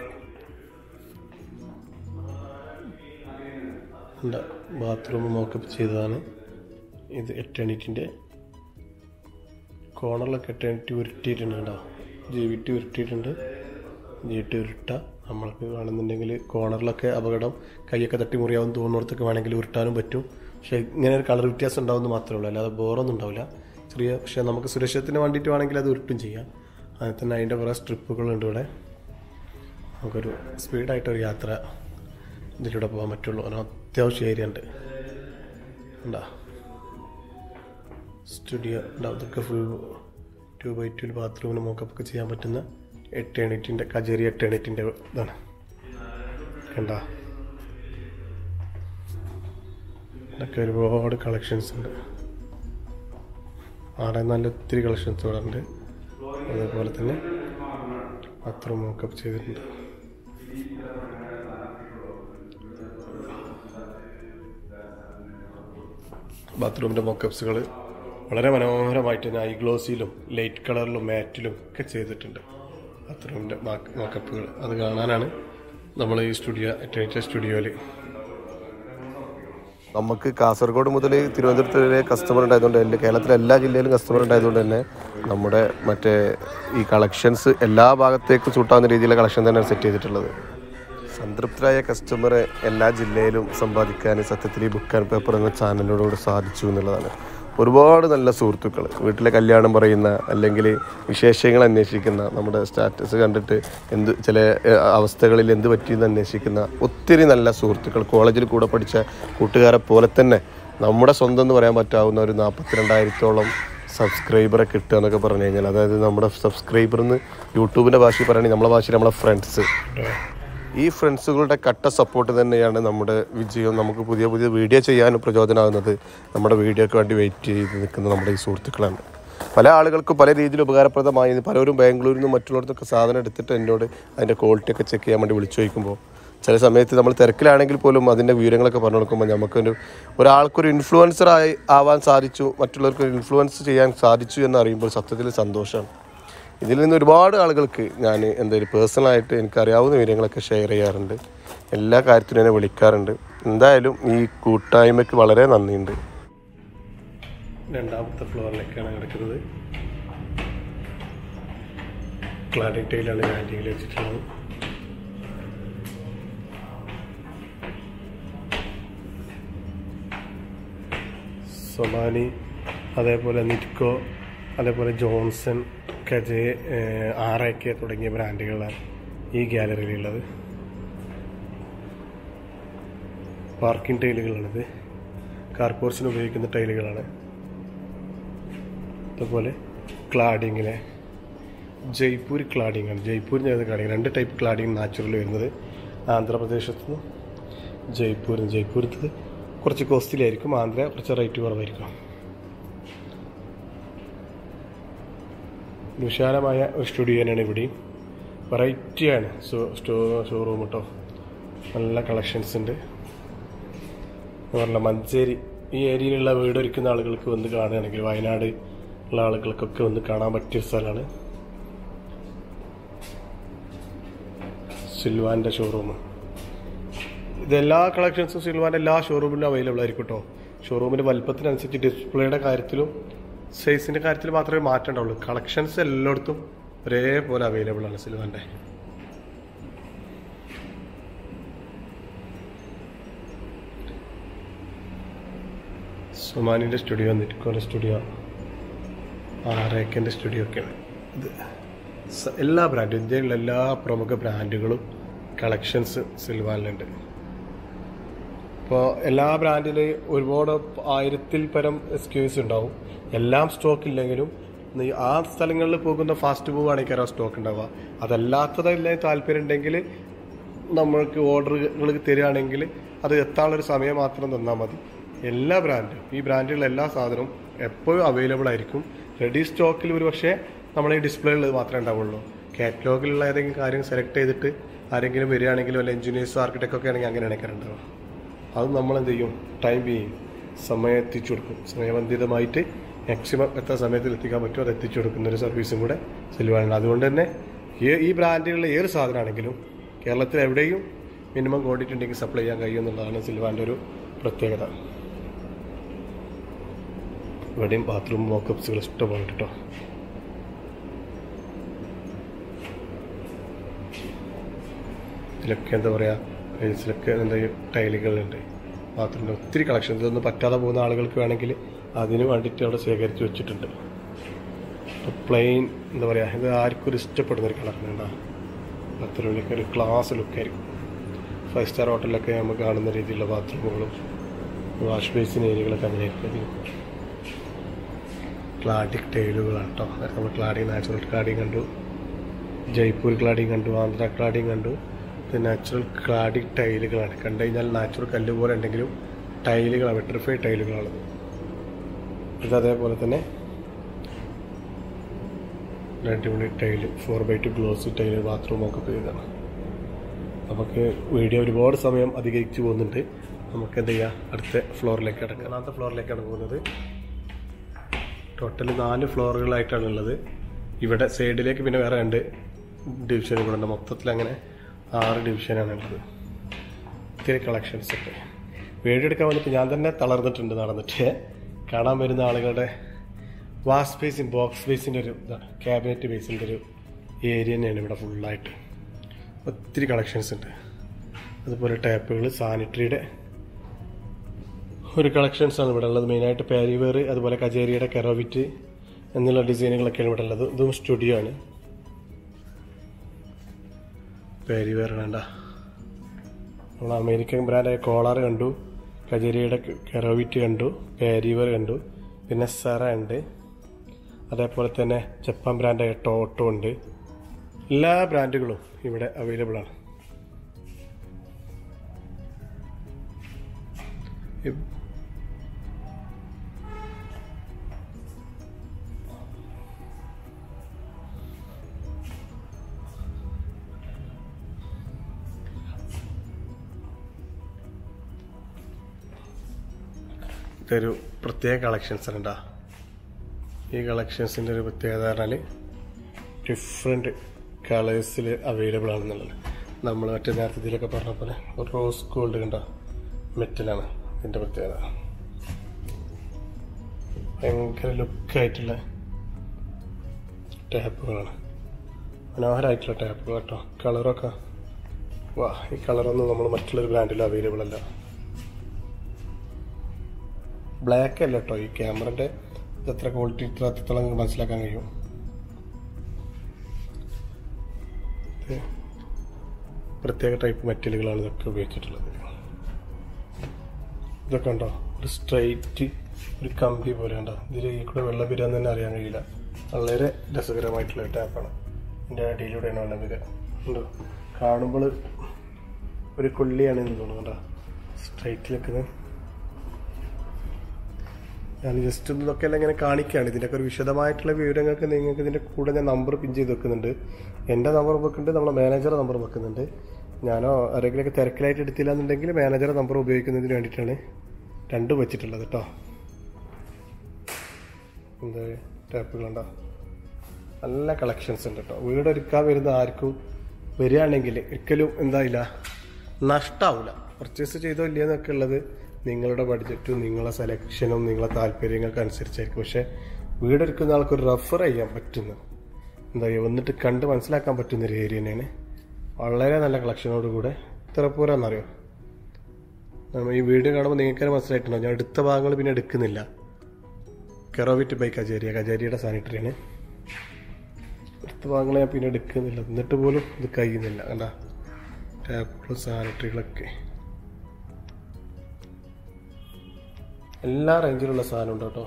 ഉണ്ട് ബാത്റൂം മോക്കപ്പ് ചെയ്തതാണ് ഇത് എറ്റേണിറ്റിൻ്റെ കോണറിലൊക്കെ എറ്റേണിറ്റി ഉരുട്ടിയിട്ടുണ്ട് കേട്ടോ ജീവിട്ടി ഉരുട്ടിയിട്ടുണ്ട് ജീട്ട് ഉരുട്ട നമ്മൾക്ക് വേണമെന്നുണ്ടെങ്കിൽ കോണറിലൊക്കെ അപകടം കൈയൊക്കെ തട്ടി മുറിയാവും തോന്നുന്നിടത്തൊക്കെ വേണമെങ്കിൽ ഉരുട്ടാനും പറ്റും പക്ഷേ ഇങ്ങനെ ഒരു കളർ വ്യത്യാസം ഉണ്ടാവുമെന്ന് മാത്രമേ ഉള്ളൂ അല്ലാതെ ബോറൊന്നും ഉണ്ടാവില്ല ചെറിയ പക്ഷേ നമുക്ക് സുരക്ഷത്തിന് വേണ്ടിയിട്ട് വേണമെങ്കിൽ അത് ഉരുട്ടും ചെയ്യാം അതിൽ തന്നെ അതിൻ്റെ കുറേ സ്ട്രിപ്പുകളുണ്ട് ഇവിടെ നമുക്കൊരു സ്പീഡായിട്ടൊരു യാത്ര ഇതിലൂടെ പോകാൻ പറ്റുള്ളൂ അതിന് അത്യാവശ്യം ഏരിയ ഉണ്ട് ഉണ്ടാ സ്റ്റുഡിയോ ഉണ്ടാവും ഇതൊക്കെ ഫുൾ ടു ബൈ ടു ബാത്റൂമിന് മോക്കപ്പ് ഒക്കെ ചെയ്യാൻ പറ്റുന്ന എട്ടേണിറ്റിൻ്റെ കജേരി എട്ടേണിറ്റിൻ്റെ ഇതാണ് കണ്ട ഇതൊക്കെ ഒരുപാട് കളക്ഷൻസ് ഉണ്ട് അവിടെ നല്ല ഒത്തിരി കളക്ഷൻസ് ഇവിടെ ഉണ്ട് അതേപോലെ തന്നെ ബാത്റൂം മോക്കപ്പ് ചെയ്തിട്ടുണ്ട് ബാത്റൂമിൻ്റെ മോക്കപ്സുകൾ വളരെ മനോഹരമായിട്ട് തന്നെ ഐ ഗ്ലോസിലും ലൈറ്റ് കളറിലും മാറ്റിലും ഒക്കെ ചെയ്തിട്ടുണ്ട് ബാത്റൂമിൻ്റെ മോക്കപ്പുകൾ അത് കാണാനാണ് നമ്മൾ ഈ സ്റ്റുഡിയോ എറ്റേറ്റ സ്റ്റുഡിയോയിൽ നമുക്ക് കാസർഗോഡ് മുതൽ തിരുവനന്തപുരത്ത് വരെ കസ്റ്റമർ ഉണ്ടായതുകൊണ്ട് എല്ലാ കേരളത്തിലെ എല്ലാ ജില്ലയിലും കസ്റ്റമർ ഉണ്ടായതുകൊണ്ട് തന്നെ നമ്മുടെ മറ്റേ ഈ കളക്ഷൻസ് എല്ലാ ഭാഗത്തേക്കും സൂട്ടാവുന്ന രീതിയിലുള്ള കളക്ഷൻ തന്നെയാണ് സെറ്റ് ചെയ്തിട്ടുള്ളത് സംതൃപ്തരായ കസ്റ്റമറെ എല്ലാ ജില്ലയിലും സമ്പാദിക്കാൻ സത്യത്തിൽ ഈ ബുക്ക് ആൻഡ് പേപ്പർ എന്ന ചാനലിലൂടെ സാധിച്ചു എന്നുള്ളതാണ് ഒരുപാട് നല്ല സുഹൃത്തുക്കൾ വീട്ടിലെ കല്യാണം പറയുന്ന അല്ലെങ്കിൽ വിശേഷങ്ങൾ അന്വേഷിക്കുന്ന നമ്മുടെ സ്റ്റാറ്റസ് കണ്ടിട്ട് എന്ത് ചില ഏഹ്, അവസ്ഥകളിൽ എന്ത് പറ്റിയെന്ന് അന്വേഷിക്കുന്ന ഒത്തിരി നല്ല സുഹൃത്തുക്കൾ കോളേജിൽ കൂടെ പഠിച്ച കൂട്ടുകാരെ പോലെ തന്നെ നമ്മുടെ സ്വന്തം എന്ന് പറയാൻ പറ്റാവുന്ന ഒരു നാൽപ്പത്തിരണ്ടായിരത്തോളം സബ്സ്ക്രൈബറെ കിട്ടുക എന്നൊക്കെ പറഞ്ഞു കഴിഞ്ഞാൽ അതായത് നമ്മുടെ സബ്സ്ക്രൈബർ എന്ന് യൂട്യൂബിൻ്റെ ഭാഷയിൽ പറയുകയാണെങ്കിൽ നമ്മളെ ഭാഷയിൽ നമ്മളെ ഫ്രണ്ട്സ് ഈ ഫ്രണ്ട്സുകളുടെ കട്ട സപ്പോർട്ട് തന്നെയാണ് നമ്മുടെ വിജയം നമുക്ക് പുതിയ പുതിയ വീഡിയോ ചെയ്യാനും പ്രചോദനമാകുന്നത് നമ്മുടെ വീഡിയോക്ക് വേണ്ടി വെയിറ്റ് ചെയ്ത് നിൽക്കുന്ന നമ്മുടെ ഈ സുഹൃത്തുക്കളാണ് പല ആളുകൾക്കും പല രീതിയിൽ ഉപകാരപ്രദമായി പലരും ബാംഗ്ലൂരിൽ നിന്നും മറ്റുള്ളിടത്തൊക്കെ സാധനം എടുത്തിട്ട് എന്നോട് അതിൻ്റെ ക്വാളിറ്റി ഒക്കെ ചെക്ക് ചെയ്യാൻ വേണ്ടി വിളിച്ചു ചോദിക്കുമ്പോൾ ചില സമയത്ത് നമ്മൾ തിരക്കിലാണെങ്കിൽ പോലും അതിൻ്റെ വിവരങ്ങളൊക്കെ പറഞ്ഞു കൊടുക്കുമ്പോൾ നമുക്കൊരു ഒരാൾക്കൊരു ഇൻഫ്ലുവൻസർ ആയി ആവാൻ സാധിച്ചു മറ്റുള്ളവർക്ക് ഇൻഫ്ലുവൻസ് ചെയ്യാൻ സാധിച്ചു എന്ന് അറിയുമ്പോൾ സത്യത്തിൽ സന്തോഷമാണ് ഇതിൽ നിന്ന് ഒരുപാട് ആളുകൾക്ക് ഞാൻ എന്തായാലും പേഴ്സണലായിട്ട് എനിക്കറിയാവുന്ന വിവരങ്ങളൊക്കെ ഷെയർ ചെയ്യാറുണ്ട് എല്ലാ കാര്യത്തിനും എന്നെ വിളിക്കാറുണ്ട് എന്തായാലും ഈ കൂട്ടായ്മയ്ക്ക് വളരെ നന്ദിയുണ്ട് രണ്ടാമത്തെ ഫ്ലോറിലേക്കാണ് കിടക്കുന്നത് ക്ലാഡിംഗ് ടൈലാണ് ക്യാൻറ്റീനിൽ വെച്ചിട്ടുള്ളത് സൊമാനി അതേപോലെ നിറ്റ്കോ അതേപോലെ ജോൺസൺ കജെ ആർ എ കെ തുടങ്ങിയ ബ്രാൻഡുകളാണ് ഈ ഗാലറിയിലുള്ളത് പാർക്കിംഗ് ടൈലുകളാണിത് കാർ പോർച്ചിന് ഉപയോഗിക്കുന്ന ടൈലുകളാണ് അതുപോലെ ക്ലാഡിങ്ങിലെ ജയ്പൂർ ക്ലാഡിംഗ് ആണ് ജയ്പൂർ ചെയ്യുന്ന ക്ലാഡിംഗ് രണ്ട് ടൈപ്പ് ക്ലാഡിംഗ് നാച്ചുറൽ വരുന്നത് ആന്ധ്രാപ്രദേശത്ത് നിന്ന് ജയ്പൂരിൽ ജയ്പൂരത്ത് കുറച്ച് കോസ്റ്റ്ലി ആയിരിക്കും ആന്ധ്ര കുറച്ച് റേറ്റ് കുറവായിരിക്കും വിശാലമായ ഒരു സ്റ്റുഡിയോ തന്നെയാണ് ഇവിടെയും വെറൈറ്റിയാണ് ഷോ സ്റ്റോ ഷോറൂം കേട്ടോ നല്ല കളക്ഷൻസ് ഉണ്ട് പറഞ്ഞ മഞ്ചേരി ഈ ഏരിയയിലുള്ള വീട് ഒരുക്കുന്ന ആളുകൾക്ക് വന്ന് കാണുകയാണെങ്കിൽ വയനാട് ഉള്ള ആളുകൾക്കൊക്കെ വന്ന് കാണാൻ പറ്റിയ സ്ഥലമാണ് സിൽവാൻ്റെ ഷോറൂം ഇതെല്ലാ കളക്ഷൻസും സിൽവാൻ്റെ എല്ലാ ഷോറൂമിലും അവൈലബിൾ ആയിരിക്കും കേട്ടോ ഷോറൂമിൻ്റെ വലുപ്പത്തിനനുസരിച്ച് ഡിസ്പ്ലേയുടെ കാര്യത്തിലും സൈസിൻ്റെ കാര്യത്തിൽ മാത്രമേ മാറ്റം ഉണ്ടാവുള്ളൂ കളക്ഷൻസ് എല്ലായിടത്തും ഒരേപോലെ അവൈലബിൾ ആണ് സിൽവാൻ്റെ സുമാനിൻ്റെ സ്റ്റുഡിയോ നിറ്റ്കോൻ്റെ സ്റ്റുഡിയോ ആറേക്കൻ്റെ സ്റ്റുഡിയോ ഒക്കെയാണ് ഇത് സ- എല്ലാ ബ്രാൻഡും ഇന്ത്യയിലുള്ള എല്ലാ പ്രമുഖ ബ്രാൻഡുകളും കളക്ഷൻസ് സിൽവാനിലുണ്ട് ഇപ്പോൾ എല്ലാ ബ്രാൻഡിൽ ഒരുപാട് ആയിരത്തിൽ പരം എക്സ്ക്യൂസ് ഉണ്ടാവും എല്ലാം സ്റ്റോക്ക് ഇല്ലെങ്കിലും നീ ആ സ്ഥലങ്ങളിൽ പോകുന്ന ഫാസ്റ്റ് പോവുകയാണെങ്കിൽ ആ സ്റ്റോക്ക് ഉണ്ടാവുക അതല്ലാത്തതല്ലേ താല്പര്യം ഉണ്ടെങ്കിൽ നമ്മൾക്ക് ഓർഡറുകൾ തരികയാണെങ്കിൽ അത് എത്താനുള്ളൊരു സമയം മാത്രം തന്നാൽ മതി എല്ലാ ബ്രാൻഡും ഈ ബ്രാൻഡിലുള്ള എല്ലാ സാധനവും എപ്പോഴും അവൈലബിൾ ആയിരിക്കും റെഡി സ്റ്റോക്കിൽ ഒരു പക്ഷേ നമ്മളെ ഈ ഡിസ്പ്ലേ ഉള്ളത് മാത്രമേ ഉണ്ടാവുള്ളൂ കാറ്റലോഗിലുള്ള ഏതെങ്കിലും കാര്യം സെലക്ട് ചെയ്തിട്ട് ആരെങ്കിലും വരികയാണെങ്കിലും വല്ല എഞ്ചിനീയേഴ്സ് ആർക്കിടെക്ട് ഒക്കെ ആണെങ്കിൽ അങ്ങനെയാണ് കയറുണ്ടാവുക അത് നമ്മൾ എന്ത് ചെയ്യും ടൈം ചെയ്യും സമയം എത്തിച്ചു കൊടുക്കും സമയബന്ധിതമായിട്ട് മാക്സിമം എത്ര സമയത്തിൽ എത്തിക്കാൻ പറ്റുമോ അത് എത്തിച്ചു കൊടുക്കുന്ന ഒരു സർവീസും കൂടെ സെൽവാണ് അതുകൊണ്ട് തന്നെ ഈ- ഈ ബ്രാൻഡിലുള്ള ഏത് സാധനമാണെങ്കിലും കേരളത്തിൽ എവിടെയും മിനിമം ക്വാണ്ടിറ്റി ഉണ്ടെങ്കിൽ സപ്ലൈ ചെയ്യാൻ കഴിയും എന്നുള്ളതാണ് സിൽവാൻ്റെ ഒരു പ്രത്യേകത ഇവിടെയും ബാത്റൂം മോക്കപ്സുകൾ ഇഷ്ടമാണ് കേട്ടോ ഇതിലൊക്കെ എന്താ പറയുക ടൈൽസിലൊക്കെ എന്താ ടൈലുകളുണ്ട് ബാത്റൂമിൽ ഒത്തിരി കളക്ഷൻ ഇതൊന്നും പറ്റാതെ പോകുന്ന ആളുകൾക്ക് വേണമെങ്കിൽ അതിന് വേണ്ടിയിട്ട് അവിടെ ശേഖരിച്ച് വെച്ചിട്ടുണ്ട് പ്ലെയിൻ എന്താ പറയുക ഇത് ആർക്കും ഒരു ഇഷ്ടപ്പെടുന്ന ഒരു കളറിനുണ്ടാ ബാത്റൂമിലൊക്കെ ഒരു ക്ലാസ് ലുക്കായിരിക്കും ഫൈവ് സ്റ്റാർ ഹോട്ടലിലൊക്കെ നമുക്ക് കാണുന്ന രീതിയിലുള്ള ബാത്റൂമുകളും വാഷ് ബേസിൻ ഏരിയകളൊക്കെ അങ്ങനെയായിരിക്കും ക്ലാഡിക് ടൈലുകളാണ് കേട്ടോ നമ്മൾ ക്ലാഡിങ് നാച്ചുറൽ ക്ലാഡിങ് കണ്ടു ജയ്പൂർ ക്ലാഡിങ് കണ്ടു ആന്ധ്ര ക്ലാഡിങ് കണ്ടു ഇത് നാച്ചുറൽ ക്ലാഡിക് ടൈലുകളാണ് കണ്ടു കഴിഞ്ഞാൽ നാച്ചുറൽ കല്ല് പോലെ ഉണ്ടെങ്കിലും ടൈലുകളാണ് വെട്രിഫൈഡ് ടൈലുകളാണ് ഇത് അതേപോലെ തന്നെ ഒരു അടിപൊളി tile four by two glossy tile ബാത്റൂമൊക്കെ ചെയ്തതാണ് നമുക്ക് വീഡിയോ ഒരുപാട് സമയം അധികരിച്ചു പോകുന്നുണ്ട് നമുക്ക് എന്ത് ചെയ്യാം അടുത്ത ഫ്ലോറിലേക്ക് കിടക്കാം ഒന്നാമത്തെ ഫ്ലോറിലേക്കാണ് പോകുന്നത് ടോട്ടൽ നാല് ഫ്ലോറുകളായിട്ടാണ് ഉള്ളത് ഇവിടെ സൈഡിലേക്ക് പിന്നെ വേറെ രണ്ട് ഡിവിഷനുകളുണ്ട് മൊത്തത്തിൽ അങ്ങനെ ആറ് ഡിവിഷനാണ് ഉള്ളത് ഒത്തിരി കളക്ഷൻസ് ഒക്കെ വീഡിയോ എടുക്കാൻ വന്നിട്ട് ഞാൻ തന്നെ തളർന്നിട്ടുണ്ട് നടന്നിട്ട് കാണാൻ വരുന്ന ആളുകളുടെ വാഷ് സ്പേസിൻ ബോക്സ് സ്പേസിൻ്റെ ഒരു ഇതാണ് ക്യാബിനറ്റ് ബേസിൻ്റെ ഒരു ഏരിയ തന്നെയാണ് ഇവിടെ ഫുള്ളായിട്ട് ഒത്തിരി കളക്ഷൻസ് ഉണ്ട് അതുപോലെ ടാപ്പുകൾ സാനിറ്ററിയുടെ ഒരു കളക്ഷൻസ് ആണ് ഇവിടെ ഉള്ളത് മെയിനായിട്ട് പാരിവേർ അതുപോലെ കജേരിയുടെ കെറോവിറ്റ് എന്നുള്ള ഡിസൈനുകളൊക്കെയാണ് ഇവിടെ ഉള്ളത് ഇതും സ്റ്റുഡിയോ ആണ് പാരിവേർ വേണ്ട നമ്മൾ അമേരിക്കൻ ബ്രാൻഡായ കോളാർ കണ്ടു കജേരിയുടെ കെറോവിറ്റ് കണ്ടു പാരിവേർ കണ്ടു പിന്നെ സെറ ഉണ്ട് അതേപോലെ തന്നെ ജപ്പാൻ ബ്രാൻഡായ ടോട്ടോ ഉണ്ട് എല്ലാ ബ്രാൻഡുകളും ഇവിടെ അവൈലബിൾ ആണ് ഇ- ഇതൊരു പ്രത്യേക കളക്ഷൻസ് ആണ് ട്ടാ. ഈ കളക്ഷൻസിൻ്റെ ഒരു പ്രത്യേകത പറഞ്ഞാൽ ഡിഫറെൻറ്റ് കളേഴ്സിൽ അവൈലബിൾ ആണെന്നുള്ളത് നമ്മൾ മറ്റേ നേരത്തെ ഇതിലൊക്കെ പറഞ്ഞ പോലെ റോസ് ഗോൾഡ് കണ്ട മെറ്റലാണ് ഇതിൻ്റെ പ്രത്യേകത ഭയങ്കര ലുക്കായിട്ടുള്ള ടാപ്പുകളാണ് മനോഹരമായിട്ടുള്ള ടാപ്പുകൾ കേട്ടോ കളറൊക്കെ വാ ഈ കളറൊന്നും നമ്മൾ മറ്റുള്ളൊരു ബ്രാൻഡിൽ അവൈലബിൾ അല്ല ബ്ലാക്ക് അല്ല കേട്ടോ ഈ ക്യാമറൻ്റെ എത്ര ക്വാളിറ്റി ഇത്ര എത്രത്തോളം നിങ്ങൾക്ക് മനസ്സിലാക്കാൻ കഴിയും ഇത് പ്രത്യേക ടൈപ്പ് മെറ്റലുകളാണ് ഇതൊക്കെ ഉപയോഗിച്ചിട്ടുള്ളത് ഇതൊക്കെ ഉണ്ടോ ഒരു സ്ട്രൈറ്റ് ഒരു കമ്പി പോലെ ഉണ്ടോ ഇതിൽ ഈ കൂടെ വെള്ളം വരാന്ന് തന്നെ അറിയാൻ കഴിയില്ല വളരെ രസകരമായിട്ടുള്ള ടാപ്പാണ് ഇതിൻ്റെ അടിയിലൂടെയാണ് വെള്ളം വരിക ഉണ്ടോ കാണുമ്പോൾ ഒരു കൊള്ളിയാണ് എന്ന് തോന്നുന്നു കേട്ടോ സ്ട്രൈറ്റ് നിൽക്കുന്നത് ഞാൻ ജസ്റ്റ് ഒന്ന് ഇതൊക്കെ എല്ലാം ഇങ്ങനെ കാണിക്കുകയാണ് ഇതിൻ്റെയൊക്കെ ഒരു വിശദമായിട്ടുള്ള വിവരങ്ങൾക്ക് നിങ്ങൾക്ക് ഇതിൻ്റെ കൂടെ ഞാൻ നമ്പർ പിൻ ചെയ്ത് വെക്കുന്നുണ്ട് എൻ്റെ നമ്പർ വെക്കുന്നുണ്ട് നമ്മളെ മാനേജറെ നമ്പർ വെക്കുന്നുണ്ട് ഞാനോ ആരെങ്കിലുമൊക്കെ തിരക്കിലായിട്ട് എടുത്തില്ല എന്നുണ്ടെങ്കിൽ മാനേജറെ നമ്പർ ഉപയോഗിക്കുന്നതിന് വേണ്ടിയിട്ടാണ് രണ്ടും വെച്ചിട്ടുള്ളത് കേട്ടോ എന്ത് ടാപ്പുകളുണ്ടോ നല്ല കളക്ഷൻസ് ഉണ്ട് കേട്ടോ വീടൊരുക്കാൻ വരുന്ന ആർക്കും വരികയാണെങ്കിൽ ഒരിക്കലും എന്തായില്ല നഷ്ടാവില്ല പർച്ചേസ് ചെയ്തോ ഇല്ലയെന്നൊക്കെ ഉള്ളത് നിങ്ങളുടെ ബഡ്ജറ്റും നിങ്ങളെ സെലക്ഷനും നിങ്ങളെ താല്പര്യങ്ങൾക്ക് അനുസരിച്ചായിരിക്കും പക്ഷേ വീടൊരുക്കുന്ന ആൾക്ക് ഒരു റെഫർ ചെയ്യാൻ പറ്റുന്ന എന്താ പറയുക വന്നിട്ട് കണ്ട് മനസ്സിലാക്കാൻ പറ്റുന്ന ഒരു ഏരിയ തന്നെയാണ് വളരെ നല്ല കളക്ഷനോട് കൂടെ ഇത്ര പോരാന്നറിയോ നമ്മൾ ഈ വീഡിയോ കാണുമ്പോൾ നിങ്ങൾക്ക് തന്നെ മനസ്സിലായിട്ടുണ്ടോ ഞാൻ എടുത്ത ഭാഗങ്ങൾ പിന്നെ എടുക്കുന്നില്ല കെറോവിറ്റ് ബൈ കജേരിയ കജേരിയുടെ സാനിറ്ററിയാണ് അടുത്ത ഭാഗങ്ങൾ ഞാൻ പിന്നെ എടുക്കുന്നില്ല എന്നിട്ട് പോലും ഇത് കഴിയുന്നില്ല കണ്ട ടാപ്പുകളും സാനിറ്ററികളൊക്കെ എല്ലാ റേഞ്ചിലുള്ള സാധനം ഉണ്ട് കേട്ടോ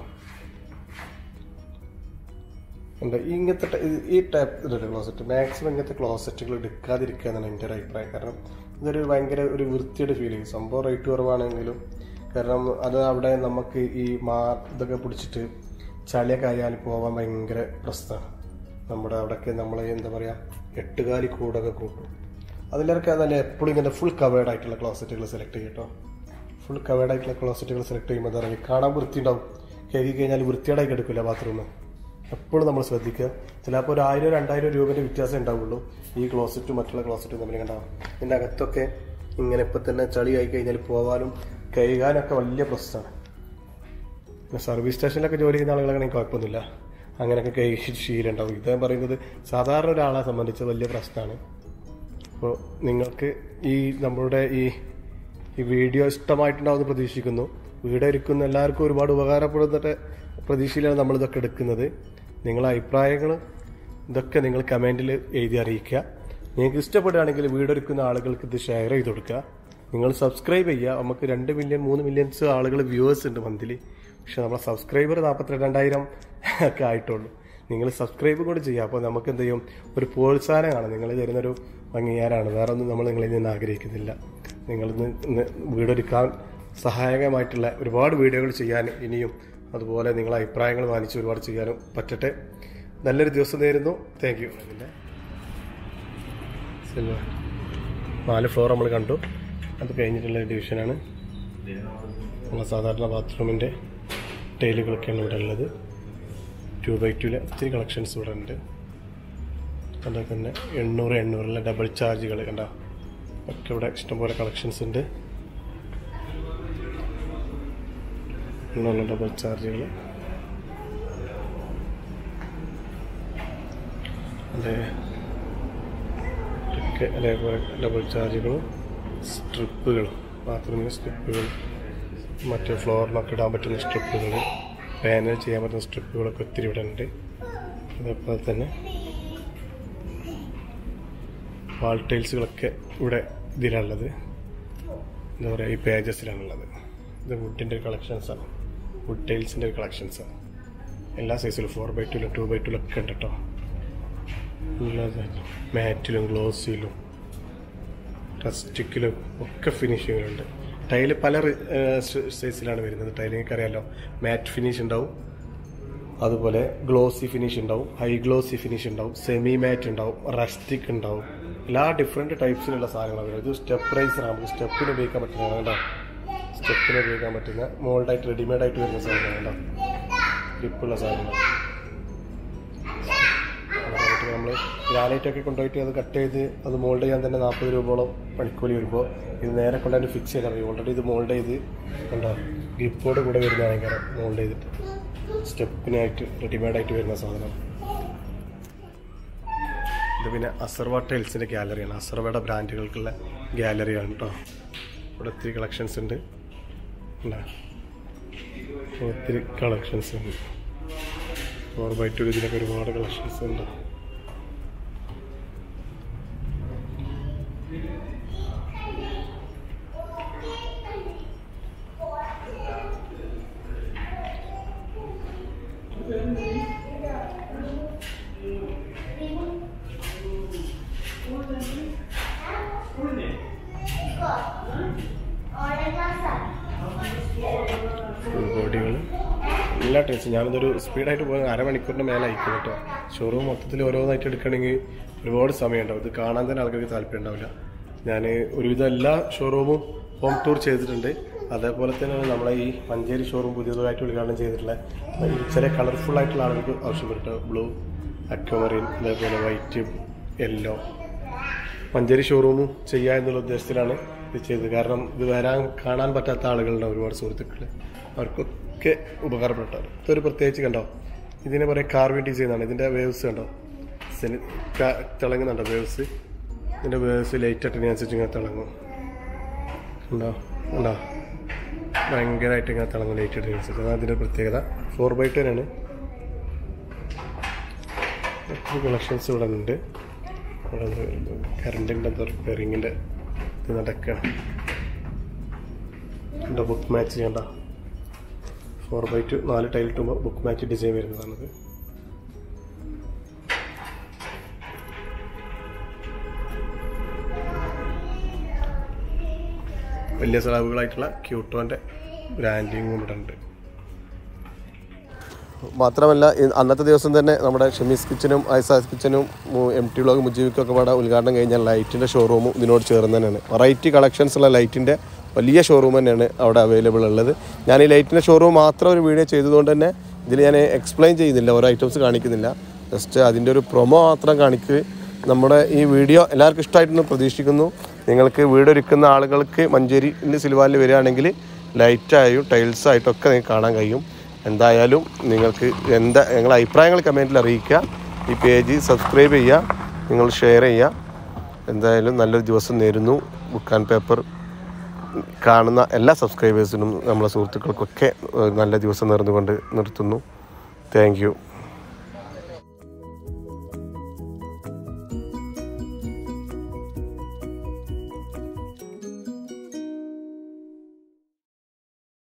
ഉണ്ട് ഇങ്ങനത്തെ ട- ഇത് ഈ ടൈപ്പ് ക്ലോസറ്റ് മാക്സിമം ഇങ്ങനത്തെ ക്ലോസറ്റുകൾ എടുക്കാതിരിക്കുക എന്നാണ് എൻ്റെ ഒരു അഭിപ്രായം കാരണം ഇതൊരു ഭയങ്കര ഒരു വൃത്തിയുടെ ഫീൽ ചെയ്യും സംഭവം റേറ്റ് കുറവാണെങ്കിലും കാരണം അത് അവിടെ നമുക്ക് ഈ മാ ഇതൊക്കെ പിടിച്ചിട്ട് ചളിയൊക്കെ ആയാൽ പോകാൻ ഭയങ്കര പ്രശ്നമാണ് നമ്മുടെ അവിടെയൊക്കെ നമ്മൾ എന്താ പറയുക എട്ടുകാലി കൂടൊക്കെ കൂട്ടും അതിലൊക്കെ നല്ല എപ്പോഴും ഇങ്ങനെ ഫുൾ കവേർഡ് ആയിട്ടുള്ള ക്ലോസറ്റുകൾ സെലക്ട് ചെയ്യും കേട്ടോ ഫുൾ കവേർഡ് ആയിട്ടുള്ള ക്ലോസറ്റുകൾ സെലക്ട് ചെയ്യുമ്പോൾ എന്താ പറയുക കാണാൻ വൃത്തി ഉണ്ടാവും കഴുകി കഴിഞ്ഞാൽ വൃത്തിയേടായി കിടക്കില്ല ബാത്റൂം എപ്പോഴും നമ്മൾ ശ്രദ്ധിക്കുക ചിലപ്പോൾ ഒരു ആയിരം രണ്ടായിരം രൂപയുടെ വ്യത്യാസം ഉണ്ടാവുള്ളൂ ഈ ക്ലോസറ്റും മറ്റുള്ള ക്ലോസറ്റും തമ്മിൽ കണ്ടാവും ഇതിൻ്റെ അകത്തൊക്കെ ഇങ്ങനെ ഇപ്പം തന്നെ ചളി ആയി കഴിഞ്ഞാൽ പോകാനും കഴുകാനൊക്കെ വലിയ പ്രശ്നമാണ് പിന്നെ സർവീസ് സ്റ്റേഷനിലൊക്കെ ജോലി ചെയ്യുന്ന ആളുകളാണെങ്കിൽ കുഴപ്പമൊന്നുമില്ല അങ്ങനെയൊക്കെ കഴുകി ശീലം ഉണ്ടാവും ഇത് ഞാൻ പറയുന്നത് സാധാരണ ഒരാളെ സംബന്ധിച്ച് വലിയ പ്രശ്നമാണ് അപ്പോൾ നിങ്ങൾക്ക് ഈ നമ്മളുടെ ഈ ഈ വീഡിയോ ഇഷ്ടമായിട്ടുണ്ടാവുമെന്ന് പ്രതീക്ഷിക്കുന്നു വീഡിയോ എടുക്കുന്ന എല്ലാവർക്കും ഒരുപാട് ഉപകാരപ്പെടുന്ന പ്രതീക്ഷയിലാണ് നമ്മൾ ഇതൊക്കെ എടുക്കുന്നത് നിങ്ങളെ അഭിപ്രായങ്ങൾ ഇതൊക്കെ നിങ്ങൾ കമൻറ്റിൽ എഴുതി അറിയിക്കുക നിങ്ങൾക്ക് ഇഷ്ടപ്പെടുകയാണെങ്കിൽ വീഡിയോ എടുക്കുന്ന ആളുകൾക്ക് ഇത് ഷെയർ ചെയ്ത് കൊടുക്കുക നിങ്ങൾ സബ്സ്ക്രൈബ് ചെയ്യുക നമുക്ക് രണ്ട് മില്യൺ മൂന്ന് മില്യൺസ് ആളുകൾ വ്യൂവേഴ്സ് ഉണ്ട് മന്ത്ലി പക്ഷെ നമ്മളെ സബ്സ്ക്രൈബർ നാൽപ്പത്തിരണ്ടായിരം ഒക്കെ ആയിട്ടുള്ളൂ നിങ്ങൾ സബ്സ്ക്രൈബ് കൂടി ചെയ്യുക അപ്പോൾ നമുക്ക് എന്ത് ചെയ്യും ഒരു പ്രോത്സാഹനമാണ് നിങ്ങൾ തരുന്നൊരു അംഗീകാരമാണ് വേറെ ഒന്നും നമ്മൾ നിങ്ങളിൽ നിന്ന് ആഗ്രഹിക്കുന്നില്ല നിങ്ങൾ വീടൊരുക്കാൻ സഹായകമായിട്ടുള്ള ഒരുപാട് വീഡിയോകൾ ചെയ്യാൻ ഇനിയും അതുപോലെ നിങ്ങളെ അഭിപ്രായങ്ങൾ മാനിച്ച് ഒരുപാട് ചെയ്യാനും പറ്റട്ടെ നല്ലൊരു ദിവസം നേരുന്നു താങ്ക് യു പിന്നെ സിൽവർ നാല് ഫ്ലോർ നമ്മൾ കണ്ടു അത് കഴിഞ്ഞിട്ടുള്ള ഡിവിഷനാണ് നമ്മൾ സാധാരണ ബാത്റൂമിൻ്റെ ടൈലുകളൊക്കെയാണ് ഇവിടെ ഉള്ളത് ടു ബൈ ടുവിലെ ഒത്തിരി കളക്ഷൻസ് ഇവിടെ ഉണ്ട് അതുപോലെ തന്നെ എണ്ണൂറ് എണ്ണൂറിലെ ഡബിൾ ചാർജുകൾ കണ്ട ഒക്കെ ഇവിടെ ഇഷ്ടംപോലെ കളക്ഷൻസ് ഉണ്ട് എണ്ണൂറിലെ ഡബിൾ ചാർജുകൾ അതെ ഒക്കെ അതേപോലെ ഡബിൾ ചാർജുകളും സ്ട്രിപ്പുകളും ബാത്റൂമിലെ സ്ട്രിപ്പുകൾ മറ്റേ ഫ്ലോറിനൊക്കെ ഇടാൻ പറ്റുന്ന സ്ട്രിപ്പുകൾ പാനൽ ചെയ്യാൻ പറ്റുന്ന സ്ട്രിപ്പുകളൊക്കെ ഒത്തിരി ഇവിടെ ഉണ്ട് അതേപോലെ തന്നെ വാൾ ടൈൽസുകളൊക്കെ ഇവിടെ ഇതിലുള്ളത് എന്താ പറയുക ഈ പേജസിലാണുള്ളത് ഇത് വുഡിൻ്റെ കളക്ഷൻസാണ് വുഡ് ടൈൽസിൻ്റെ കളക്ഷൻസാണ് എല്ലാ സൈസിലും ഫോർ ബൈ ടുവിലും ടു ബൈ ടുവിലും ഒക്കെ ഉണ്ട് കേട്ടോ മാറ്റിലും ഗ്ലോസിലും റസ്റ്റിക്കിലും ഒക്കെ ഫിനിഷിങ്ങുകളുണ്ട് ടൈല് പല സൈസിലാണ് വരുന്നത് ടൈലിങ്ങൾക്ക് അറിയാലോ മാറ്റ് ഫിനിഷ് ഉണ്ടാവും അതുപോലെ ഗ്ലോസി ഫിനിഷ് ഉണ്ടാവും ഹൈ ഗ്ലോസി ഫിനിഷ് ഉണ്ടാവും സെമി മാറ്റ് ഉണ്ടാവും റസ്റ്റിക് ഉണ്ടാവും എല്ലാ ഡിഫറെൻറ്റ് ടൈപ്സിലുള്ള സാധനങ്ങളാണ് വരുന്നത് ഇത് സ്റ്റെപ്പ് റൈസറാണ് നമുക്ക് സ്റ്റെപ്പിന് ഉപയോഗിക്കാൻ പറ്റുന്നതാണ് കേട്ടോ സ്റ്റെപ്പിന് ഉപയോഗിക്കാൻ പറ്റുന്ന മോൾഡായിട്ട് റെഡിമെയ്ഡ് ആയിട്ട് വരുന്ന സാധനമാണ് കേട്ടോ ഗ്രിപ്പുള്ള സാധനങ്ങൾ നമ്മൾ ഗ്രാനൈറ്റൊക്കെ കൊണ്ടുപോയിട്ട് അത് കട്ട് ചെയ്ത് അത് മോൾഡ് ചെയ്യാൻ തന്നെ നാൽപ്പത് രൂപയോളം പണിക്കൂലി വരുമ്പോൾ ഇത് നേരെ കൊണ്ടുപോയി ഫിക്സ് ചെയ്താൽ മതി ഓൾറെഡി ഇത് മോൾഡ് ചെയ്ത് കണ്ടോ ഗ്രിപ്പോട് കൂടെ വരുന്നതാണ് കാരണം മോൾഡ് ചെയ്തിട്ട് സ്റ്റെപ്പിനായിട്ട് റെഡിമെയ്ഡ് ആയിട്ട് വരുന്ന സാധനം ഇത് പിന്നെ അസർവ ടൈൽസിൻ്റെ ഗാലറിയാണ് അസർവയുടെ ബ്രാൻഡുകൾക്കുള്ള ഗാലറിയാണ് കേട്ടോ ഇവിടെ ഒത്തിരി കളക്ഷൻസ് ഉണ്ട് ഉണ്ടോ? ഒത്തിരി കളക്ഷൻസ് ഉണ്ട് ഫോർ ബൈ ടു ഇതിനൊക്കെ ഒരുപാട് കളക്ഷൻസ് ഉണ്ട് ഫുൾ ബോഡികൾ എല്ലാ ടൈൽസും ഞാനിതൊരു സ്പീഡായിട്ട് പോയി അരമണിക്കൂറിന് മേലെ അയക്കും കേട്ടോ ഷോറൂം മൊത്തത്തിൽ ഓരോന്നായിട്ട് എടുക്കണമെങ്കിൽ ഒരുപാട് സമയം ഉണ്ടാവും ഇത് കാണാൻ തന്നെ ആൾക്കാർക്ക് താല്പര്യം ഉണ്ടാവില്ല ഞാൻ ഒരുവിധം എല്ലാ ഷോറൂമും ഹോം ടൂർ ചെയ്തിട്ടുണ്ട് അതേപോലെ തന്നെ നമ്മളെ ഈ മഞ്ചേരി ഷോറൂം പുതിയതായിട്ട് ഉദ്ഘാടനം ചെയ്തിട്ടുള്ള ഈ ചില കളർഫുൾ ആയിട്ടുള്ള ആളുകൾക്ക് ആവശ്യപ്പെട്ട ബ്ലൂ അക്വമറിൻ അതേപോലെ വൈറ്റ് യെല്ലോ മഞ്ചേരി ഷോറൂമും ചെയ്യുക എന്നുള്ള ഉദ്ദേശത്തിലാണ് ഇത് ചെയ്തത് കാരണം ഇത് വരാൻ കാണാൻ പറ്റാത്ത ആളുകളുടെ ഒരുപാട് സുഹൃത്തുക്കൾ അവർക്കൊക്കെ ഉപകാരപ്പെട്ടാണ് ഇതൊരു പ്രത്യേകിച്ച് കണ്ടോ ഇതിനെ പറയുക കാർവിൻ ഡിസൈൻ ആണ് ഇതിൻ്റെ വേവ്സ് കണ്ടോ സെനി- ക- തിളങ്ങുന്നുണ്ടോ വേവ്സ് ഇതിൻ്റെ വേവ്സ് ലൈറ്റ് ഇട്ടതിനനുസരിച്ച് ഇങ്ങനെ തിളങ്ങും ഉണ്ടോ ഉണ്ടോ ഭയങ്കരമായിട്ട് ഇങ്ങനെ തിളങ്ങും ലൈറ്റ് ഇട്ടതിനനുസരിച്ച് അതാണ് ഇതിൻ്റെ പ്രത്യേകത ഫോർ ബൈ ടെൻ ആണ് ഒത്തിരി കളക്ഷൻസ് ഇവിടെ ഉണ്ട് കറണ്ടിൻ്റെ റിപ്പയറിങ്ങിൻ്റെ ഇത് നടക്കുകയാണ് ഇവിടെ ബുക്ക് മാച്ച് ചെയ്യണ്ട ഫോർ ബൈ ടു നാല് ടൈൽ ഇട്ടുമ്പോൾ ബുക്ക് മാച്ച് ഡിസൈൻ വരുന്നതാണിത് വലിയ സ്ലാബുകളായിട്ടുള്ള ക്യൂട്ടോൻ്റെ ബ്രാൻഡിങ്ങും ഇവിടെ ഉണ്ട് മാത്രമല്ല ഇ- അന്നത്തെ ദിവസം തന്നെ നമ്മുടെ ഷമീസ് കിച്ചനും ഐസാസ് കിച്ചനും എം ടി വ്ളോഗ് മുജീബിക്കും ഒക്കെ പാടെ ഉദ്ഘാടനം കഴിഞ്ഞാൽ ലൈറ്റിൻ്റെ ഷോറൂമും ഇതിനോട് ചേർന്ന് തന്നെയാണ് വെറൈറ്റി കളക്ഷൻസ് ഉള്ള ലൈറ്റിൻ്റെ വലിയ ഷോറൂം തന്നെയാണ് അവിടെ അവൈലബിൾ ഉള്ളത് ഞാൻ ഈ ലൈറ്റിൻ്റെ ഷോറൂം മാത്രം ഒരു വീഡിയോ ചെയ്തതുകൊണ്ട് തന്നെ ഇതിൽ ഞാൻ എക്സ്പ്ലെയിൻ ചെയ്യുന്നില്ല ഓരോ ഐറ്റംസ് കാണിക്കുന്നില്ല ജസ്റ്റ് അതിൻ്റെ ഒരു പ്രൊമോ മാത്രം കാണിക്കുക നമ്മുടെ ഈ വീഡിയോ എല്ലാവർക്കും ഇഷ്ടമായിട്ടെന്ന് പ്രതീക്ഷിക്കുന്നു നിങ്ങൾക്ക് വീടൊരുക്കുന്ന ആളുകൾക്ക് മഞ്ചേരിയിൽ സിൽവാലിൽ വരികയാണെങ്കിൽ ലൈറ്റായും ടൈൽസായിട്ടും ഒക്കെ നിങ്ങൾക്ക് കാണാൻ കഴിയും എന്തായാലും നിങ്ങൾക്ക് എന്താ നിങ്ങളുടെ അഭിപ്രായങ്ങൾ കമൻറ്റിൽ അറിയിക്കുക ഈ പേജ് സബ്സ്ക്രൈബ് ചെയ്യുക നിങ്ങൾ ഷെയർ ചെയ്യുക എന്തായാലും നല്ലൊരു ദിവസം നേരുന്നു ബുക്ക് ആൻഡ് പേപ്പർ കാണുന്ന എല്ലാ സബ്സ്ക്രൈബേഴ്സിനും നമ്മളെ സുഹൃത്തുക്കൾക്കൊക്കെ ഒരു നല്ല ദിവസം നേർന്നുകൊണ്ട് നിർത്തുന്നു താങ്ക് യു